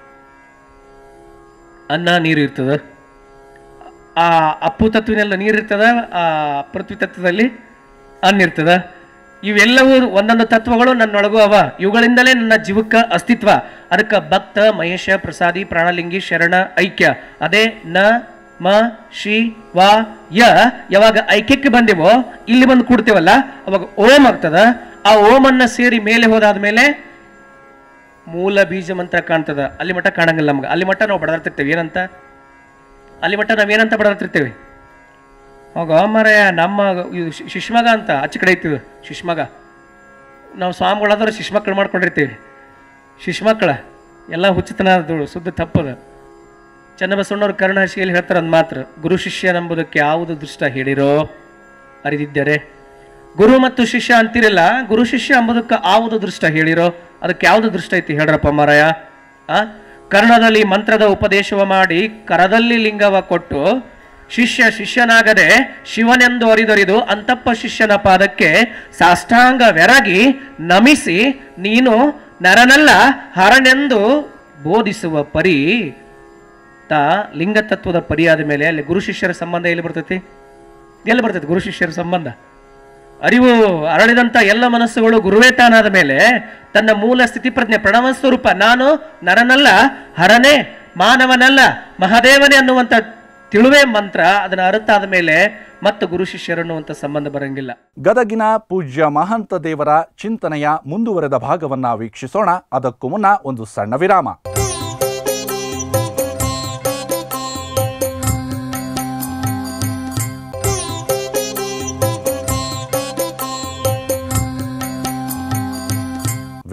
ಅನ್ನ ನೀರು ಇರ್ತದ ಆ ಅಪ್ಪು ತತ್ವಿನಲ್ಲಿ ನೀರು ಇರ್ತದ ಆ ಪೃಥ್ವಿ ತತ್ವದಲ್ಲಿ ಅನ್ನ ಇರ್ತದ ಇವೆಲ್ಲವೂ ಒಂದೊಂದು ತತ್ವಗಳು ನನ್ನೊಳಗೂ ಅವ ಇವುಗಳಿಂದಲೇ ನನ್ನ ಜೀವಕ್ಕ ಅಸ್ತಿತ್ವ ಅದಕ್ಕೆ ಭಕ್ತ ಮಹೇಶ ಪ್ರಸಾದಿ ಪ್ರಾಣಲಿಂಗಿ ಶರಣ ಐಕ್ಯ ಅದೇ ನ ಮ ಶಿ ವ ಯ ಯಾವಾಗ ಐಕ್ಯಕ್ಕೆ ಬಂದೆವೋ ಇಲ್ಲಿ ಬಂದು ಕೂಡ್ತೇವಲ್ಲ ಅವಾಗ ಓಂ ಆಗ್ತದ ಆ ಓಮನ್ನ ಸೇರಿ ಮೇಲೆ ಹೋದಾದ್ಮೇಲೆ ಮೂಲ ಬೀಜ ಮಂತ್ರ ಕಾಣ್ತದ ಅಲ್ಲಿ ಮಟ್ಟ ಕಾಣಂಗಿಲ್ಲ ನಮ್ಗೆ ಅಲ್ಲಿ ಮಟ್ಟ ನಾವು ಬಡದಾಡ್ತಿರ್ತೇವೆ ಏನಂತ ಅಲ್ಲಿ ಮಟ್ಟ ನಾವೇನಂತ ಬಡದಾಡ್ತಿರ್ತೇವೆ ಹೋಗ ಮಾರಾಯ ನಮ್ಮ ಇದು ಶಿ- ಶಿಶ್ಮಗ ಅಂತ ಆಚೆ ಕಡೆ ಐತಿವಿ ಶಿಶ್ಮಗ ನಾವು ಸ್ವಾಮಿಗಳಾದ್ರೆ ಶಿಶ್ಮಕ್ಕಳು ಮಾಡ್ಕೊಂಡಿರ್ತೀವಿ ಶಿಶ್ಮಕ್ಕಳ ಎಲ್ಲ ಹುಚ್ಚತನ ಅದು ಶುದ್ಧ ತಪ್ಪದ ಚನ್ನಬಸವಣ್ಣವ್ರ ಕರ್ಣಹಸಿಯಲ್ಲಿ ಹೇಳ್ತಾರೆ ಅಂದ್ ಮಾತ್ರ ಗುರು ಶಿಷ್ಯನೆಂಬುದಕ್ಕೆ ಯಾವುದು ದೃಷ್ಟ ಹೇಳಿರೋ ಅರಿದಿದ್ದರೆ ಗುರು ಮತ್ತು ಶಿಷ್ಯ ಅಂತಿರಲ್ಲ ಗುರು ಶಿಷ್ಯ ಎಂಬುದಕ್ಕೆ ಯಾವುದು ದೃಷ್ಟ ಹೇಳಿರೋ ಅದಕ್ಕೆ ಯಾವುದು ದೃಷ್ಟ ಐತಿ ಹೇಳ್ರಪ್ಪ ಮಾರಾಯ ಆ ಕರ್ಣದಲ್ಲಿ ಮಂತ್ರದ ಉಪದೇಶವ ಮಾಡಿ ಕರದಲ್ಲಿ ಲಿಂಗವ ಕೊಟ್ಟು ಶಿಷ್ಯ ಶಿಷ್ಯನಾಗದೆ ಶಿವನೆಂದು ಅರಿದೊರಿದು ಅಂತಪ್ಪ ಶಿಷ್ಯನ ಪಾದಕ್ಕೆ ಸಾಷ್ಟಾಂಗ ಬೆರಗಿ ನಮಿಸಿ ನೀನು ನರನಲ್ಲ ಹರನೆಂದು ಬೋಧಿಸುವ ಪರಿ ತಾ ಲಿಂಗತತ್ವದ ಪರಿಯಾದ ಮೇಲೆ ಅಲ್ಲಿ ಗುರು ಶಿಷ್ಯರ ಸಂಬಂಧ ಎಲ್ಲಿ ಬರ್ತೈತಿ ಎಲ್ಲಿ ಬರ್ತೈತಿ ಗುರು ಶಿಷ್ಯರ ಸಂಬಂಧ ಅರಿವು ಅರಳಿದಂತ ಎಲ್ಲ ಮನಸ್ಸುಗಳು ಗುರುವೇ ತಾನಾದ ಮೇಲೆ ತನ್ನ ಮೂಲ ಸ್ಥಿತಿ ಪ್ರಜ್ಞೆ ಪ್ರಣವ ಸ್ವರೂಪ ನಾನು ನರನಲ್ಲ ಹರನೇ ಮಾನವನಲ್ಲ ಮಹಾದೇವನೇ ಅನ್ನುವಂಥ ತಿಳುವೆ ಮಂತ್ರ ಅದನ್ನ ಅರಿತಾದ ಮೇಲೆ ಮತ್ತು ಗುರು ಶಿಷ್ಯರು ಅನ್ನುವಂಥ ಸಂಬಂಧ ಬರಂಗಿಲ್ಲ ಗದಗಿನ ಪೂಜ್ಯ ಮಹಂತ ದೇವರ ಚಿಂತನೆಯ ಮುಂದುವರೆದ ಭಾಗವನ್ನ ವೀಕ್ಷಿಸೋಣ ಅದಕ್ಕೂ ಮುನ್ನ ಒಂದು ಸಣ್ಣ ವಿರಾಮ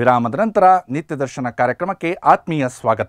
ವಿರಾಮದ ನಂತರ ನಿತ್ಯ ದರ್ಶನ ಕಾರ್ಯಕ್ರಮಕ್ಕೆ ಆತ್ಮೀಯ ಸ್ವಾಗತ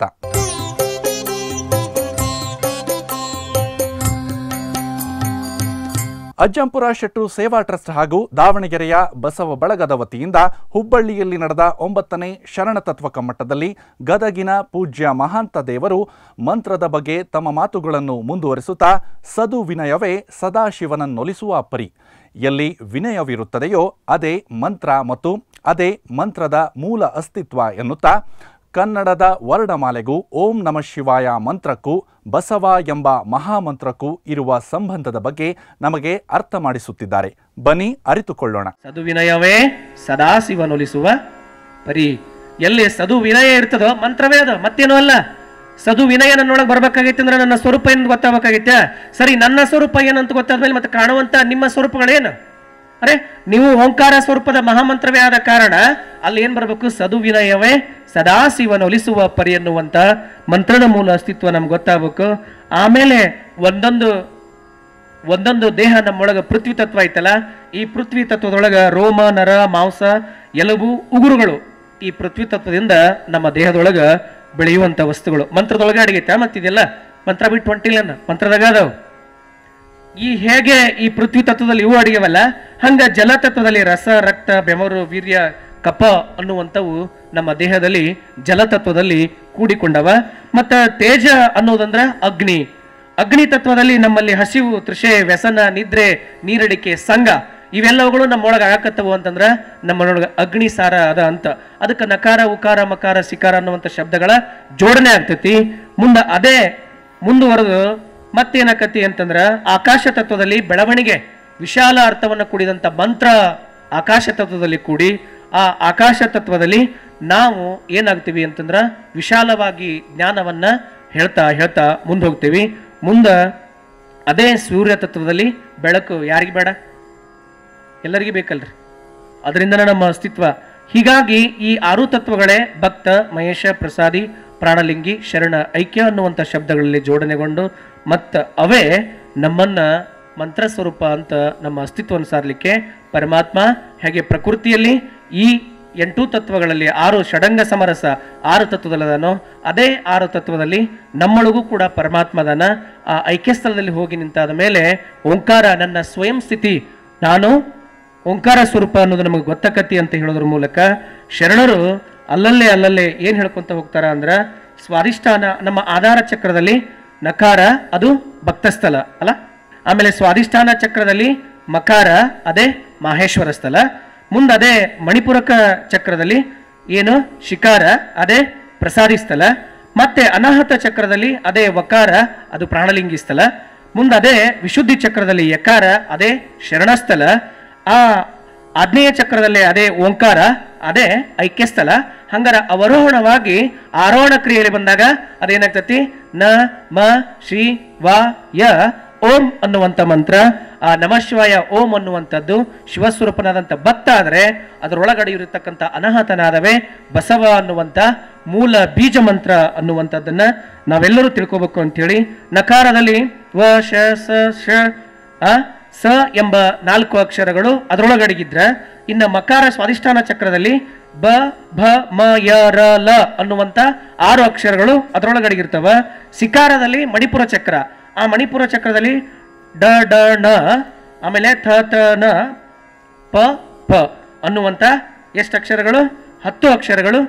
ಅಜ್ಜಂಪುರ ಶೆಟ್ರು ಸೇವಾ ಟ್ರಸ್ಟ್ ಹಾಗೂ ದಾವಣಗೆರೆಯ ಬಸವ ಬಳಗದ ವತಿಯಿಂದ ಹುಬ್ಬಳ್ಳಿಯಲ್ಲಿ ನಡೆದ ಒಂಬತ್ತನೇ ಶರಣತತ್ವ ಕಮ್ಮಟದಲ್ಲಿ ಗದಗಿನ ಪೂಜ್ಯ ಮಹಾಂತ ದೇವರು ಮಂತ್ರದ ಬಗ್ಗೆ ತಮ್ಮ ಮಾತುಗಳನ್ನು ಮುಂದುವರಿಸುತ್ತಾ ಸದು ವಿನಯವೇ ಸದಾಶಿವನನ್ನೊಲಿಸುವ ಪರಿ ಎಲ್ಲಿ ವಿನಯವಿರುತ್ತದೆಯೋ ಅದೇ ಮಂತ್ರ ಮತ್ತು ಅದೇ ಮಂತ್ರದ ಮೂಲ ಅಸ್ತಿತ್ವ ಎನ್ನುತ್ತಾ ಕನ್ನಡದ ವರ್ಣಮಾಲೆಗೂ ಓಂ ನಮ ಶಿವಾಯ ಮಂತ್ರಕ್ಕೂ ಬಸವ ಎಂಬ ಮಹಾಮಂತ್ರಕ್ಕೂ ಇರುವ ಸಂಬಂಧದ ಬಗ್ಗೆ ನಮಗೆ ಅರ್ಥ ಮಾಡಿಸುತ್ತಿದ್ದಾರೆ ಬನ್ನಿ ಅರಿತುಕೊಳ್ಳೋಣ ಸದು ವಿನಯವೇ ಸದಾ ಶಿವನೊಲಿಸುವ ಪರಿ ಎಲ್ಲಿ ಸದು ವಿನಯ ಇರ್ತದೋ ಮಂತ್ರವೇ ಅದು ಮತ್ತೇನೂ ಅಲ್ಲ ಸದು ವಿನಯ ನನ್ನೊಳಗೆ ಬರ್ಬೇಕಾಗೈತೆ ಅಂದ್ರೆ ನನ್ನ ಸ್ವರೂಪ ಏನು ಗೊತ್ತಾಗಬೇಕಾಗೈತೆ ಸರಿ ನನ್ನ ಸ್ವರೂಪ ಏನಂತ ಗೊತ್ತಾದ್ಮೇಲೆ ಮತ್ತೆ ಕಾಣುವಂತ ನಿಮ್ಮ ಸ್ವರೂಪಗಳೇನು ಅರೆ ನೀವು ಓಂಕಾರ ಸ್ವರೂಪದ ಮಹಾಮಂತ್ರವೇ ಆದ ಕಾರಣ ಅಲ್ಲಿ ಏನ್ ಬರಬೇಕು ಸದು ವಿನಯವೇ ಸದಾ ಶಿವನೊಲಿಸುವ ಪರಿ ಎನ್ನುವಂತ ಮಂತ್ರದ ಮೂಲ ಅಸ್ತಿತ್ವ ನಮ್ಗೆ ಗೊತ್ತಾಗಬೇಕು ಆಮೇಲೆ ಒಂದೊಂದು ಒಂದೊಂದು ದೇಹ ನಮ್ಮೊಳಗ ಪೃಥ್ವಿ ತತ್ವ ಐತಲ್ಲ ಈ ಪೃಥ್ವಿ ತತ್ವದೊಳಗ ರೋಮ ನರ ಮಾಂಸ ಎಲುಬು ಉಗುರುಗಳು ಈ ಪೃಥ್ವಿ ತತ್ವದಿಂದ ನಮ್ಮ ದೇಹದೊಳಗ ಬೆಳೆಯುವಂತ ವಸ್ತುಗಳು ಮಂತ್ರದೊಳಗ ಅಡಿಗೈತೆ ಮತ್ತಿದೆಲ್ಲ ಮಂತ್ರ ಬಿಟ್ಟು ಹೊಂಟಿಲ್ಲ ಮಂತ್ರದಾಗ ಅದಾವ ಈ ಹೇಗೆ ಈ ಪೃಥ್ವಿ ತತ್ವದಲ್ಲಿ ಇವು ಅಡಿಗೆವಲ್ಲ ಹಂಗ ಜಲ ತತ್ವದಲ್ಲಿ ರಸ ರಕ್ತ ಬೆಮರು ವೀರ್ಯ ಕಪ ಅನ್ನುವಂಥವು ನಮ್ಮ ದೇಹದಲ್ಲಿ ಜಲತತ್ವದಲ್ಲಿ ಕೂಡಿಕೊಂಡವ ಮತ್ತ ತೇಜ ಅನ್ನೋದಂದ್ರ ಅಗ್ನಿ ಅಗ್ನಿ ತತ್ವದಲ್ಲಿ ನಮ್ಮಲ್ಲಿ ಹಸಿವು ತೃಷೆ ವ್ಯಸನ ನಿದ್ರೆ ನೀರಡಿಕೆ ಸಂಘ ಇವೆಲ್ಲವುಗಳು ನಮ್ಮೊಳಗೆ ಆಗಕತ್ತವು ಅಂತಂದ್ರ ನಮ್ಮೊಳಗೆ ಅಗ್ನಿ ಸಾರ ಅದ ಅಂತ ಅದಕ್ಕೆ ನಕಾರ ಉಕಾರ ಮಕಾರ ಸಿಕಾರ ಅನ್ನುವಂಥ ಶಬ್ದಗಳ ಜೋಡಣೆ ಆಗ್ತೈತಿ ಮುಂದೆ ಅದೇ ಮುಂದುವರೆದು ಮತ್ತೇನಾಕತಿ ಅಂತಂದ್ರ ಆಕಾಶ ತತ್ವದಲ್ಲಿ ಬೆಳವಣಿಗೆ ವಿಶಾಲ ಅರ್ಥವನ್ನು ಕೂಡಿದಂಥ ಮಂತ್ರ ಆಕಾಶ ತತ್ವದಲ್ಲಿ ಕೂಡಿ ಆ ಆಕಾಶ ತತ್ವದಲ್ಲಿ ನಾವು ಏನಾಗ್ತೀವಿ ಅಂತಂದ್ರ ವಿಶಾಲವಾಗಿ ಜ್ಞಾನವನ್ನ ಹೇಳ್ತಾ ಹೇಳ್ತಾ ಮುಂದೆ ಹೋಗ್ತೀವಿ ಮುಂದ ಅದೇ ಸೂರ್ಯ ತತ್ವದಲ್ಲಿ ಬೆಳಕು ಯಾರಿಗೆ ಬೇಡ ಎಲ್ಲರಿಗೂ ಬೇಕಲ್ರಿ ಅದರಿಂದನೇ ನಮ್ಮ ಅಸ್ತಿತ್ವ ಹೀಗಾಗಿ ಈ ಆರು ತತ್ವಗಳೇ ಭಕ್ತ ಮಹೇಶ ಪ್ರಸಾದಿ ಪ್ರಾಣಲಿಂಗಿ ಶರಣ ಐಕ್ಯ ಅನ್ನುವಂಥ ಶಬ್ದಗಳಲ್ಲಿ ಜೋಡಣೆಗೊಂಡು ಮತ್ತ ಅವೇ ನಮ್ಮನ್ನ ಮಂತ್ರ ಸ್ವರೂಪ ಅಂತ ನಮ್ಮ ಅಸ್ತಿತ್ವವನ್ನು ಸಾರಲಿಕ್ಕೆ ಪರಮಾತ್ಮ ಹೇಗೆ ಪ್ರಕೃತಿಯಲ್ಲಿ ಈ ಎಂಟು ತತ್ವಗಳಲ್ಲಿ ಆರು ಷಡಂಗ ಸಮರಸ ಆರು ತತ್ವದಲ್ಲದನೋ ಅದೇ ಆರು ತತ್ವದಲ್ಲಿ ನಮ್ಮೊಳಗೂ ಕೂಡ ಪರಮಾತ್ಮದನ ಆ ಐಕ್ಯ ಸ್ಥಳದಲ್ಲಿ ಹೋಗಿ ನಿಂತಾದ ಮೇಲೆ ಓಂಕಾರ ನನ್ನ ಸ್ವಯಂ ಸ್ಥಿತಿ ನಾನು ಓಂಕಾರ ಸ್ವರೂಪ ಅನ್ನೋದು ನಮಗೆ ಗೊತ್ತಕತಿ ಅಂತ ಹೇಳೋದ್ರ ಮೂಲಕ ಶರಣರು ಅಲ್ಲಲ್ಲೇ ಅಲ್ಲಲ್ಲೇ ಏನು ಹೇಳ್ಕೊಂತ ಹೋಗ್ತಾರ ಅಂದ್ರ ಸ್ವಾದಿಷ್ಠಾನ ನಮ್ಮ ಆಧಾರ ಚಕ್ರದಲ್ಲಿ ನಕಾರ ಅದು ಭಕ್ತಸ್ಥಲ ಅಲ್ಲ ಆಮೇಲೆ ಸ್ವಾದಿಷ್ಠಾನ ಚಕ್ರದಲ್ಲಿ ಮಕಾರ ಅದೇ ಮಾಹೇಶ್ವರ ಸ್ಥಳ ಮುಂದೆ ಅದೇ ಮಣಿಪುರಕ ಚಕ್ರದಲ್ಲಿ ಏನು ಶಿಕಾರ ಅದೇ ಪ್ರಸಾದಿ ಸ್ಥಳ ಮತ್ತೆ ಅನಾಹತ ಚಕ್ರದಲ್ಲಿ ಅದೇ ವಕಾರ ಅದು ಪ್ರಾಣಲಿಂಗಿ ಸ್ಥಳ ಮುಂದೆ ಅದೇ ವಿಶುದ್ಧಿ ಚಕ್ರದಲ್ಲಿ ಯಕಾರ ಅದೇ ಶರಣಸ್ಥಳ ಆ ಆಗ್ನೇಯ ಚಕ್ರದಲ್ಲಿ ಅದೇ ಓಂಕಾರ ಅದೇ ಐಕ್ಯ ಸ್ಥಳ ಹಂಗಾರ ಅವರೋಹಣವಾಗಿ ಆರೋಹಣ ಕ್ರಿಯೆಯಲ್ಲಿ ಬಂದಾಗ ಅದೇನಾಗ್ತತಿ ನ ಮ ಶ್ರೀ ವ ಯ ಓಂ ಅನ್ನುವಂಥ ಮಂತ್ರ ಆ ನಮಃಶಿವಾಯ ಓಂ ಅನ್ನುವಂಥದ್ದು ಶಿವಸ್ವರೂಪನಾದಂಥ ಭಕ್ತ ಆದರೆ ಅದರೊಳಗಡೆ ಇರತಕ್ಕಂಥ ಅನಾಹತನಾದವೇ ಬಸವ ಅನ್ನುವಂಥ ಮೂಲ ಬೀಜ ಮಂತ್ರ ಅನ್ನುವಂಥದ್ದನ್ನ ನಾವೆಲ್ಲರೂ ತಿಳ್ಕೊಬೇಕು ಅಂತೇಳಿ ನಕಾರದಲ್ಲಿ ವ ಶ ಸ ಶ ಆ ಸ ಎಂಬ ನಾಲ್ಕು ಅಕ್ಷರಗಳು ಅದರೊಳಗಡಗಿದ್ರ ಇನ್ನ ಮಕಾರ ಸ್ವಾದಿಷ್ಠಾನ ಚಕ್ರದಲ್ಲಿ ಬ ಭ ಮ ಯ ರ ಲ ಅನ್ನುವಂತ ಆರು ಅಕ್ಷರಗಳು ಅದರೊಳಗಡಗಿರ್ತವ ಸಿಕಾರದಲ್ಲಿ ಮಣಿಪುರ ಚಕ್ರ ಆ ಮಣಿಪುರ ಚಕ್ರದಲ್ಲಿ ಡ ಡ ಣ ಆಮೇಲೆ ಥ ತ ನ ಪ ಪ ಅನ್ನುವಂತ ಎಷ್ಟು ಅಕ್ಷರಗಳು ಹತ್ತು ಅಕ್ಷರಗಳು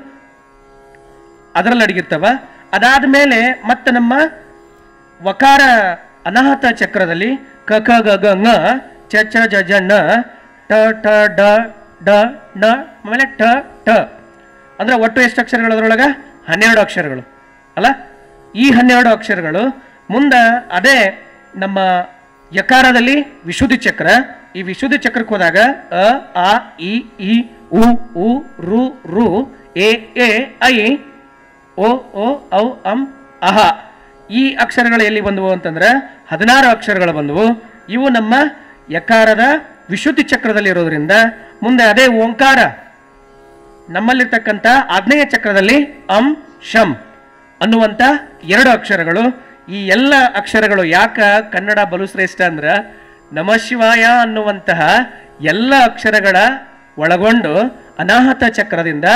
ಅದರಲ್ಲಿ ಅಡಗಿರ್ತವ ಅದಾದ ಮೇಲೆ ಮತ್ತೆ ನಮ್ಮ ವಕಾರ ಅನಾಹತ ಚಕ್ರದಲ್ಲಿ ಕ ಕ ಗ ಗ ङ ಚ ಚ ಜ ಜ ಣ ಟ ಟ ಡ ಡ ಣ ಆಮೇಲೆ ಟ ಟ ಅಂದ್ರೆ ಒಟ್ಟು ಎಷ್ಟು ಅಕ್ಷರಗಳು ಅದರೊಳಗ ಹನ್ನೆರಡು ಅಕ್ಷರಗಳು ಅಲ್ಲ ಈ ಹನ್ನೆರಡು ಅಕ್ಷರಗಳು ಮುಂದೆ ಅದೇ ನಮ್ಮ ಯಕಾರದಲ್ಲಿ ವಿಶುದ್ಧಿ ಚಕ್ರ ಈ ವಿಶುದ್ಧಿ ಚಕ್ರಕ್ಕೆ ಹೋದಾಗ ಅ ಆ ಇ ಈ ಉ ಉ ರು ರು ಎ ಎ ಐ ಓ ಓ ಔ ಅಂ ಅಹ ಈ ಅಕ್ಷರಗಳು ಎಲ್ಲಿ ಬಂದವು ಅಂತಂದ್ರೆ ಹದಿನಾರು ಅಕ್ಷರಗಳು ಬಂದವು ಇವು ನಮ್ಮ ಯಕಾರದ ವಿಶುದ್ಧಿ ಚಕ್ರದಲ್ಲಿ ಇರೋದ್ರಿಂದ ಮುಂದೆ ಅದೇ ಓಂಕಾರ ನಮ್ಮಲ್ಲಿರ್ತಕ್ಕಂಥ ಆಗ್ನೇಯ ಚಕ್ರದಲ್ಲಿ ಅಂ ಶಂ ಅನ್ನುವಂಥ ಎರಡು ಅಕ್ಷರಗಳು ಈ ಎಲ್ಲ ಅಕ್ಷರಗಳು ಯಾಕ ಕನ್ನಡ ಬಲು ಶ್ರೇಷ್ಠ ಅಂದ್ರ ನಮಃಶಿವಾಯ ಅನ್ನುವಂತಹ ಎಲ್ಲ ಅಕ್ಷರಗಳ ಒಳಗೊಂಡು ಅನಾಹತ ಚಕ್ರದಿಂದ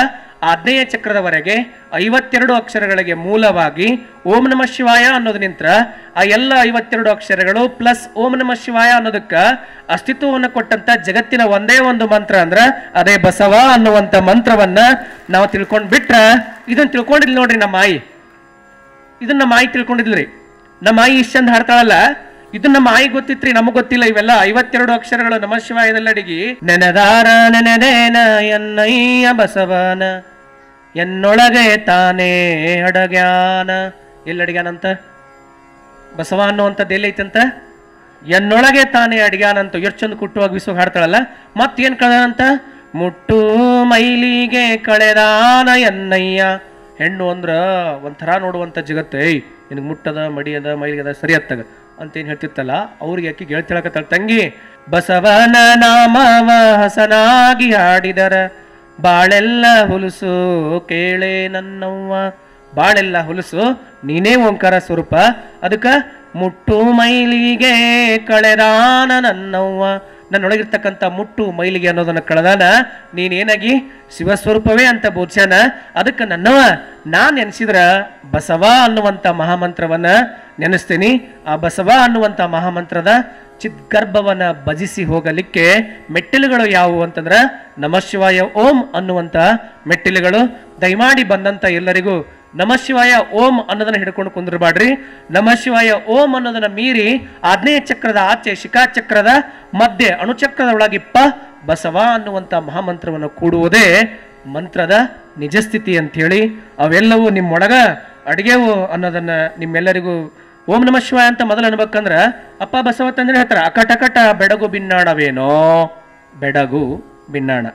ಆಗ್ನೇಯ ಚಕ್ರದವರೆಗೆ ಐವತ್ತೆರಡು ಅಕ್ಷರಗಳಿಗೆ ಮೂಲವಾಗಿ ಓಂ ನಮ ಶಿವಾಯ ಅನ್ನೋದು ನಿಂತ್ರ ಆ ಎಲ್ಲ ಐವತ್ತೆರಡು ಅಕ್ಷರಗಳು ಪ್ಲಸ್ ಓಂ ನಮ ಶಿವಾಯ ಅನ್ನೋದಕ್ಕ ಅಸ್ತಿತ್ವವನ್ನು ಕೊಟ್ಟಂತ ಜಗತ್ತಿನ ಒಂದೇ ಒಂದು ಮಂತ್ರ ಅಂದ್ರ ಅದೇ ಬಸವ ಅನ್ನುವಂತ ಮಂತ್ರವನ್ನ ನಾವು ತಿಳ್ಕೊಂಡ್ ಬಿಟ್ರ ಇದನ್ನ ತಿಳ್ಕೊಂಡಿಲ್ಲ ನೋಡ್ರಿ ನಮ್ಮ ಆಯಿ ಇದನ್ನ ನಮ್ಮ ಆಯಿ ತಿಳ್ಕೊಂಡಿದ್ಲ್ರಿ ನಮ್ಮ ಆಯಿ ಇಷ್ಟ ಚಂದ ಹಾಡ್ತಾಳಲ್ಲ ಇದು ನಮ್ಮ ಆಯಿ ಗೊತ್ತಿತ್ರಿ ನಮಗ್ ಗೊತ್ತಿಲ್ಲ ಇವೆಲ್ಲ ಐವತ್ತೆರಡು ಅಕ್ಷರಗಳು ನಮ ಶಿವಾಯದಲ್ಲಡಿಗಿ ನೆನೆದಾರ ನೆನೆದೇನ ಎನ್ನಯ್ಯ ಬಸವನ ಎನ್ನೊಳಗೆ ತಾನೇ ಅಡಗ್ಯಾನ ಎಲ್ಲಿ ಅಡಗ್ಯಾನಂತ ಬಸವ ಅನ್ನುವಂಥದ್ದು ಎಲ್ಲೈತಂತ ಎನ್ನೊಳಗೆ ತಾನೇ ಅಡ್ಗ್ಯಾನಂತ ಎಷ್ಟು ಚಂದ ಕುಟ್ಟುವಾಗ ವಿಶ್ವ ಹಾಡ್ತಾಳಲ್ಲ ಮತ್ತೇನ್ ಕಳೆದಂತ ಮುಟ್ಟು ಮೈಲಿಗೆ ಕಳೆದಾನ ಎನ್ನಯ್ಯ ಹೆಣ್ಣು ಅಂದ್ರ ಒಂಥರ ನೋಡುವಂಥ ಜಗತ್ತು ಏಯ್ ನಿನಗೆ ಮುಟ್ಟದ ಮಡಿಯದ ಮೈಲಿಗದ ಸರಿ ಹತ್ತಗ ಅಂತೇನು ಹೇಳ್ತಿತ್ತಲ್ಲ ಅವ್ರಿಗೆ ಯಾಕೆ ಹೇಳ್ತಿಳಕತ್ತಾಳ ತಂಗಿ ಬಸವನ ನಾಮವ ಹಸನಾಗಿ ಹಾಡಿದರ ಬಾಳೆಲ್ಲ ಹುಲುಸು ಕೇಳೆ ನನ್ನವ್ವ ಬಾಳೆಲ್ಲ ಹುಲುಸು ನೀನೇ ಓಂಕಾರ ಸ್ವರೂಪ ಅದಕ್ಕ ಮುಟ್ಟು ಮೈಲಿಗೆ ಕಳೆದಾನ ನನ್ನವ್ವ ನನ್ನೊಳಗಿರ್ತಕ್ಕಂಥ ಮುಟ್ಟು ಮೈಲಿಗೆ ಅನ್ನೋದನ್ನ ಕಳೆದಾನ ನೀನೇನಾಗಿ ಶಿವಸ್ವರೂಪವೇ ಅಂತ ಬೋಧ್ಯಾನ ಅದಕ್ಕೆ ನನ್ನವ ನಾನ್ ನೆನೆಸಿದ್ರ ಬಸವ ಅನ್ನುವಂಥ ಮಹಾಮಂತ್ರವನ್ನ ನೆನೆಸ್ತೀನಿ ಆ ಬಸವ ಅನ್ನುವಂಥ ಮಹಾಮಂತ್ರದ ಚಿದ್ಗರ್ಭವನ್ನ ಭಜಿಸಿ ಹೋಗಲಿಕ್ಕೆ ಮೆಟ್ಟಿಲುಗಳು ಯಾವುವು ಅಂತಂದ್ರ ನಮಃಶಿವಾಯ ಓಂ ಅನ್ನುವಂಥ ಮೆಟ್ಟಿಲುಗಳು ದಯಮಾಡಿ ಬಂದಂತ ಎಲ್ಲರಿಗೂ ನಮಃಶಿವಾಯ ಓಂ ಅನ್ನೋದನ್ನ ಹಿಡ್ಕೊಂಡು ಕುಂದ್ರಬಾಡ್ರಿ ನಮಃಶಿವಾಯ ಓಂ ಅನ್ನೋದನ್ನ ಮೀರಿ ಆಗ್ನೇಯ ಚಕ್ರದ ಆಚೆ ಶಿಖಾಚಕ್ರದ ಮಧ್ಯೆ ಅಣುಚಕ್ರದ ಒಳಗಿಪ್ಪ ಬಸವ ಅನ್ನುವಂಥ ಮಹಾಮಂತ್ರವನ್ನು ಕೂಡುವುದೇ ಮಂತ್ರದ ನಿಜಸ್ಥಿತಿ ಅಂಥೇಳಿ ಅವೆಲ್ಲವೂ ನಿಮ್ಮೊಳಗ ಅಡಿಗೆವು ಅನ್ನೋದನ್ನ ನಿಮ್ಮೆಲ್ಲರಿಗೂ ಓಂ ನಮ ಶಿವಾಯ ಅಂತ ಮೊದಲು ಅನ್ಬೇಕಂದ್ರ ಅಪ್ಪ ಬಸವ ತಂದ್ರೆ ಹೇಳ್ತಾರ ಅಕಟಕಟ ಬೆಡಗು ಬಿನ್ನಾಣವೇನೋ ಬೆಡಗು ಬಿನ್ನಾಣ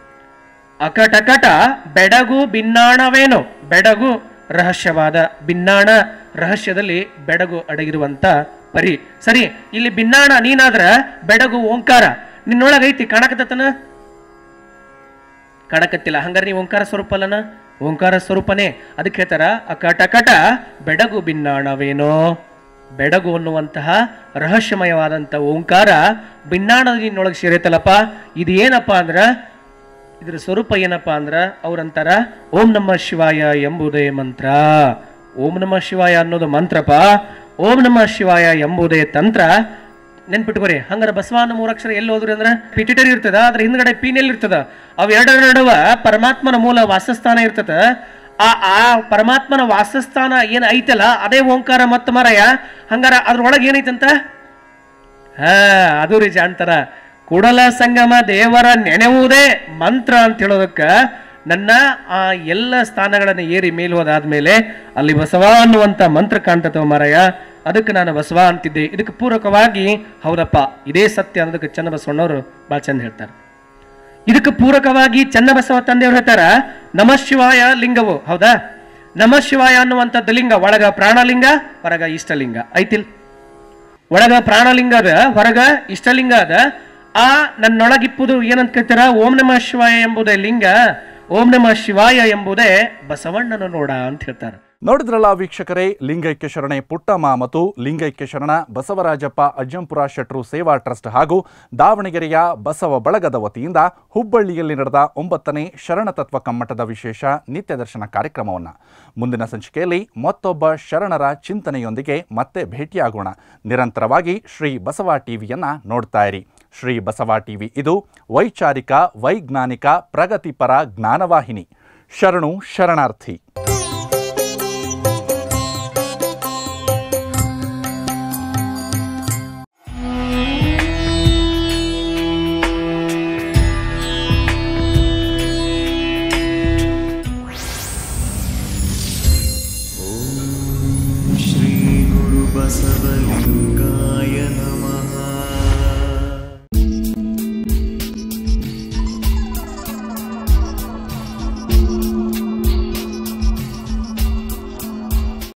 ಅಕಟಕಟ ಬೆಡಗು ಬಿನ್ನಾಣವೇನೋ ಬೆಡಗು ರಹಸ್ಯವಾದ ಬಿನ್ನಾಣ ರಹಸ್ಯದಲ್ಲಿ ಬೆಡಗು ಅಡಗಿರುವಂತ ಪರಿ ಸರಿ ಇಲ್ಲಿ ಬಿನ್ನಾಣ ನೀನಾದ್ರ ಬೆಡಗು ಓಂಕಾರ ನಿನ್ನೊಳಗೈತಿ ಕಾಣಕತ್ತತನ ಕಾಣಕತ್ತಿಲ್ಲ ಹಂಗಾರೆ ನೀವು ಓಂಕಾರ ಸ್ವರೂಪ ಅಲ್ಲನ ಓಂಕಾರ ಸ್ವರೂಪನೇ ಅದಕ್ಕೆ ಹೇಳ್ತಾರ ಅಕಟಕಟ ಬೆಡಗು ಬಿನ್ನಾಣವೇನೋ ಬೆಡಗು ಅನ್ನುವಂತಹ ರಹಸ್ಯಮಯವಾದಂಥ ಓಂಕಾರ ಬಿನ್ನಾಣದ ನಿನ್ನೊಳಗೆ ಸೇರೈತಲ್ಲಪ್ಪ ಇದು ಏನಪ್ಪ ಅಂದ್ರ ಇದ್ರ ಸ್ವರೂಪ ಏನಪ್ಪಾ ಅಂದ್ರ ಅವ್ರಂತಾರ ಓಂ ನಮ ಶಿವಾಯ ಎಂಬುದೇ ಮಂತ್ರ ಓಂ ನಮ ಶಿವಾಯ ಅನ್ನೋದು ಮಂತ್ರಪ್ಪ ಓಂ ನಮ ಶಿವಾಯ ಎಂಬುದೇ ತಂತ್ರ ನೆನ್ಪಿಟ್ಕೋರಿ ಹಂಗಾರ ಬಸವ ಅನ್ನೋ ಮೂರಕ್ಷರ ಎಲ್ಲಿ ಹೋದ್ರಿ ಅಂದ್ರ ಪಿಟಿಟರಿ ಇರ್ತದ ಅದ್ರ ಹಿಂದ್ಗಡೆ ಪೀನೆಲ್ ಇರ್ತದ ಅವ್ ಎರಡರ ನಡುವ ಪರಮಾತ್ಮನ ಮೂಲ ವಾಸಸ್ಥಾನ ಇರ್ತದ ಆ ಆ ಪರಮಾತ್ಮನ ವಾಸಸ್ಥಾನ ಏನ್ ಐತಲ್ಲ ಅದೇ ಓಂಕಾರ ಮತ್ತ ಮರಯ ಹಂಗಾರ ಅದ್ರೊಳಗೆ ಏನೈತಂತ ಹಾ ಅದು ರೀ ಅಂತಾರ ಕೂಡಲ ಸಂಗಮ ದೇವರ ನೆನೆಯುವುದೇ ಮಂತ್ರ ಅಂತ ಹೇಳೋದಕ್ಕ ನನ್ನ ಆ ಎಲ್ಲ ಸ್ಥಾನಗಳನ್ನು ಏರಿ ಮೇಲ್ ಹೋದಾದ್ಮೇಲೆ ಅಲ್ಲಿ ಬಸವ ಅನ್ನುವಂತ ಮಂತ್ರ ಕಾಣ್ತತವ ಮಾರಾಯ ಅದಕ್ಕೆ ನಾನು ಬಸವ ಅಂತಿದ್ದೆ ಇದಕ್ಕೆ ಪೂರಕವಾಗಿ ಹೌದಪ್ಪ ಇದೇ ಸತ್ಯ ಅನ್ನೋದಕ್ಕೆ ಚನ್ನಬಸವಣ್ಣವರು ಭಾಳ ಚಂದ ಹೇಳ್ತಾರೆ ಇದಕ್ಕೆ ಪೂರಕವಾಗಿ ಚನ್ನಬಸವ ತಂದೆಯವರು ಹೇಳ್ತಾರ ನಮಃ ಶಿವಾಯ ಲಿಂಗವು ಹೌದಾ ನಮಃ ಶಿವಾಯ ಅನ್ನುವಂಥದ್ದು ಲಿಂಗ ಒಳಗ ಪ್ರಾಣಲಿಂಗ ಹೊರಗ ಇಷ್ಟಲಿಂಗ ಐತಿಲ್ ಒಳಗ ಪ್ರಾಣಲಿಂಗ ಅದ ಹೊರಗ ಇಷ್ಟಲಿಂಗ ಅದ ಆ ನನ್ನೊಳಗಿಪ್ಪುದು ಏನಂತ ಕೇಳ್ತಾರ ಓಂ ನಮಃ ಶಿವಾಯ ಎಂಬುದೇ ಲಿಂಗ ಓಂ ನಮಃ ಶಿವಾಯ ಎಂಬುದೇ ಬಸವಣ್ಣನ ನೋಡ ಅಂತ ಹೇಳ್ತಾರೆ ನೋಡಿದ್ರಲ್ಲ ವೀಕ್ಷಕರೇ ಲಿಂಗೈಕ್ಯ ಶರಣೆ ಪುಟ್ಟಮ್ಮ ಮತ್ತು ಲಿಂಗೈಕ್ಯ ಶರಣ ಬಸವರಾಜಪ್ಪ ಅಜ್ಜಂಪುರ ಶೆಟ್ರು ಸೇವಾ ಟ್ರಸ್ಟ್ ಹಾಗೂ ದಾವಣಗೆರೆಯ ಬಸವ ಬಳಗದ ವತಿಯಿಂದ ಹುಬ್ಬಳ್ಳಿಯಲ್ಲಿ ನಡೆದ ಒಂಬತ್ತನೇ ಶರಣ ತತ್ವ ಕಮ್ಮಟದ ವಿಶೇಷ ನಿತ್ಯ ದರ್ಶನ ಕಾರ್ಯಕ್ರಮವನ್ನು ಮುಂದಿನ ಸಂಚಿಕೆಯಲ್ಲಿ ಮತ್ತೊಬ್ಬ ಶರಣರ ಚಿಂತನೆಯೊಂದಿಗೆ ಮತ್ತೆ ಭೇಟಿಯಾಗೋಣ ನಿರಂತರವಾಗಿ ಶ್ರೀ ಬಸವ ಟಿವಿಯನ್ನ ನೋಡ್ತಾ ಇರಿ ಶ್ರೀ ಬಸವ ಟಿವಿ ಇದು ವೈಚಾರಿಕ ವೈಜ್ಞಾನಿಕ ಪ್ರಗತಿಪರ ಜ್ಞಾನವಾಹಿನಿ ಶರಣು ಶರಣಾರ್ಥಿ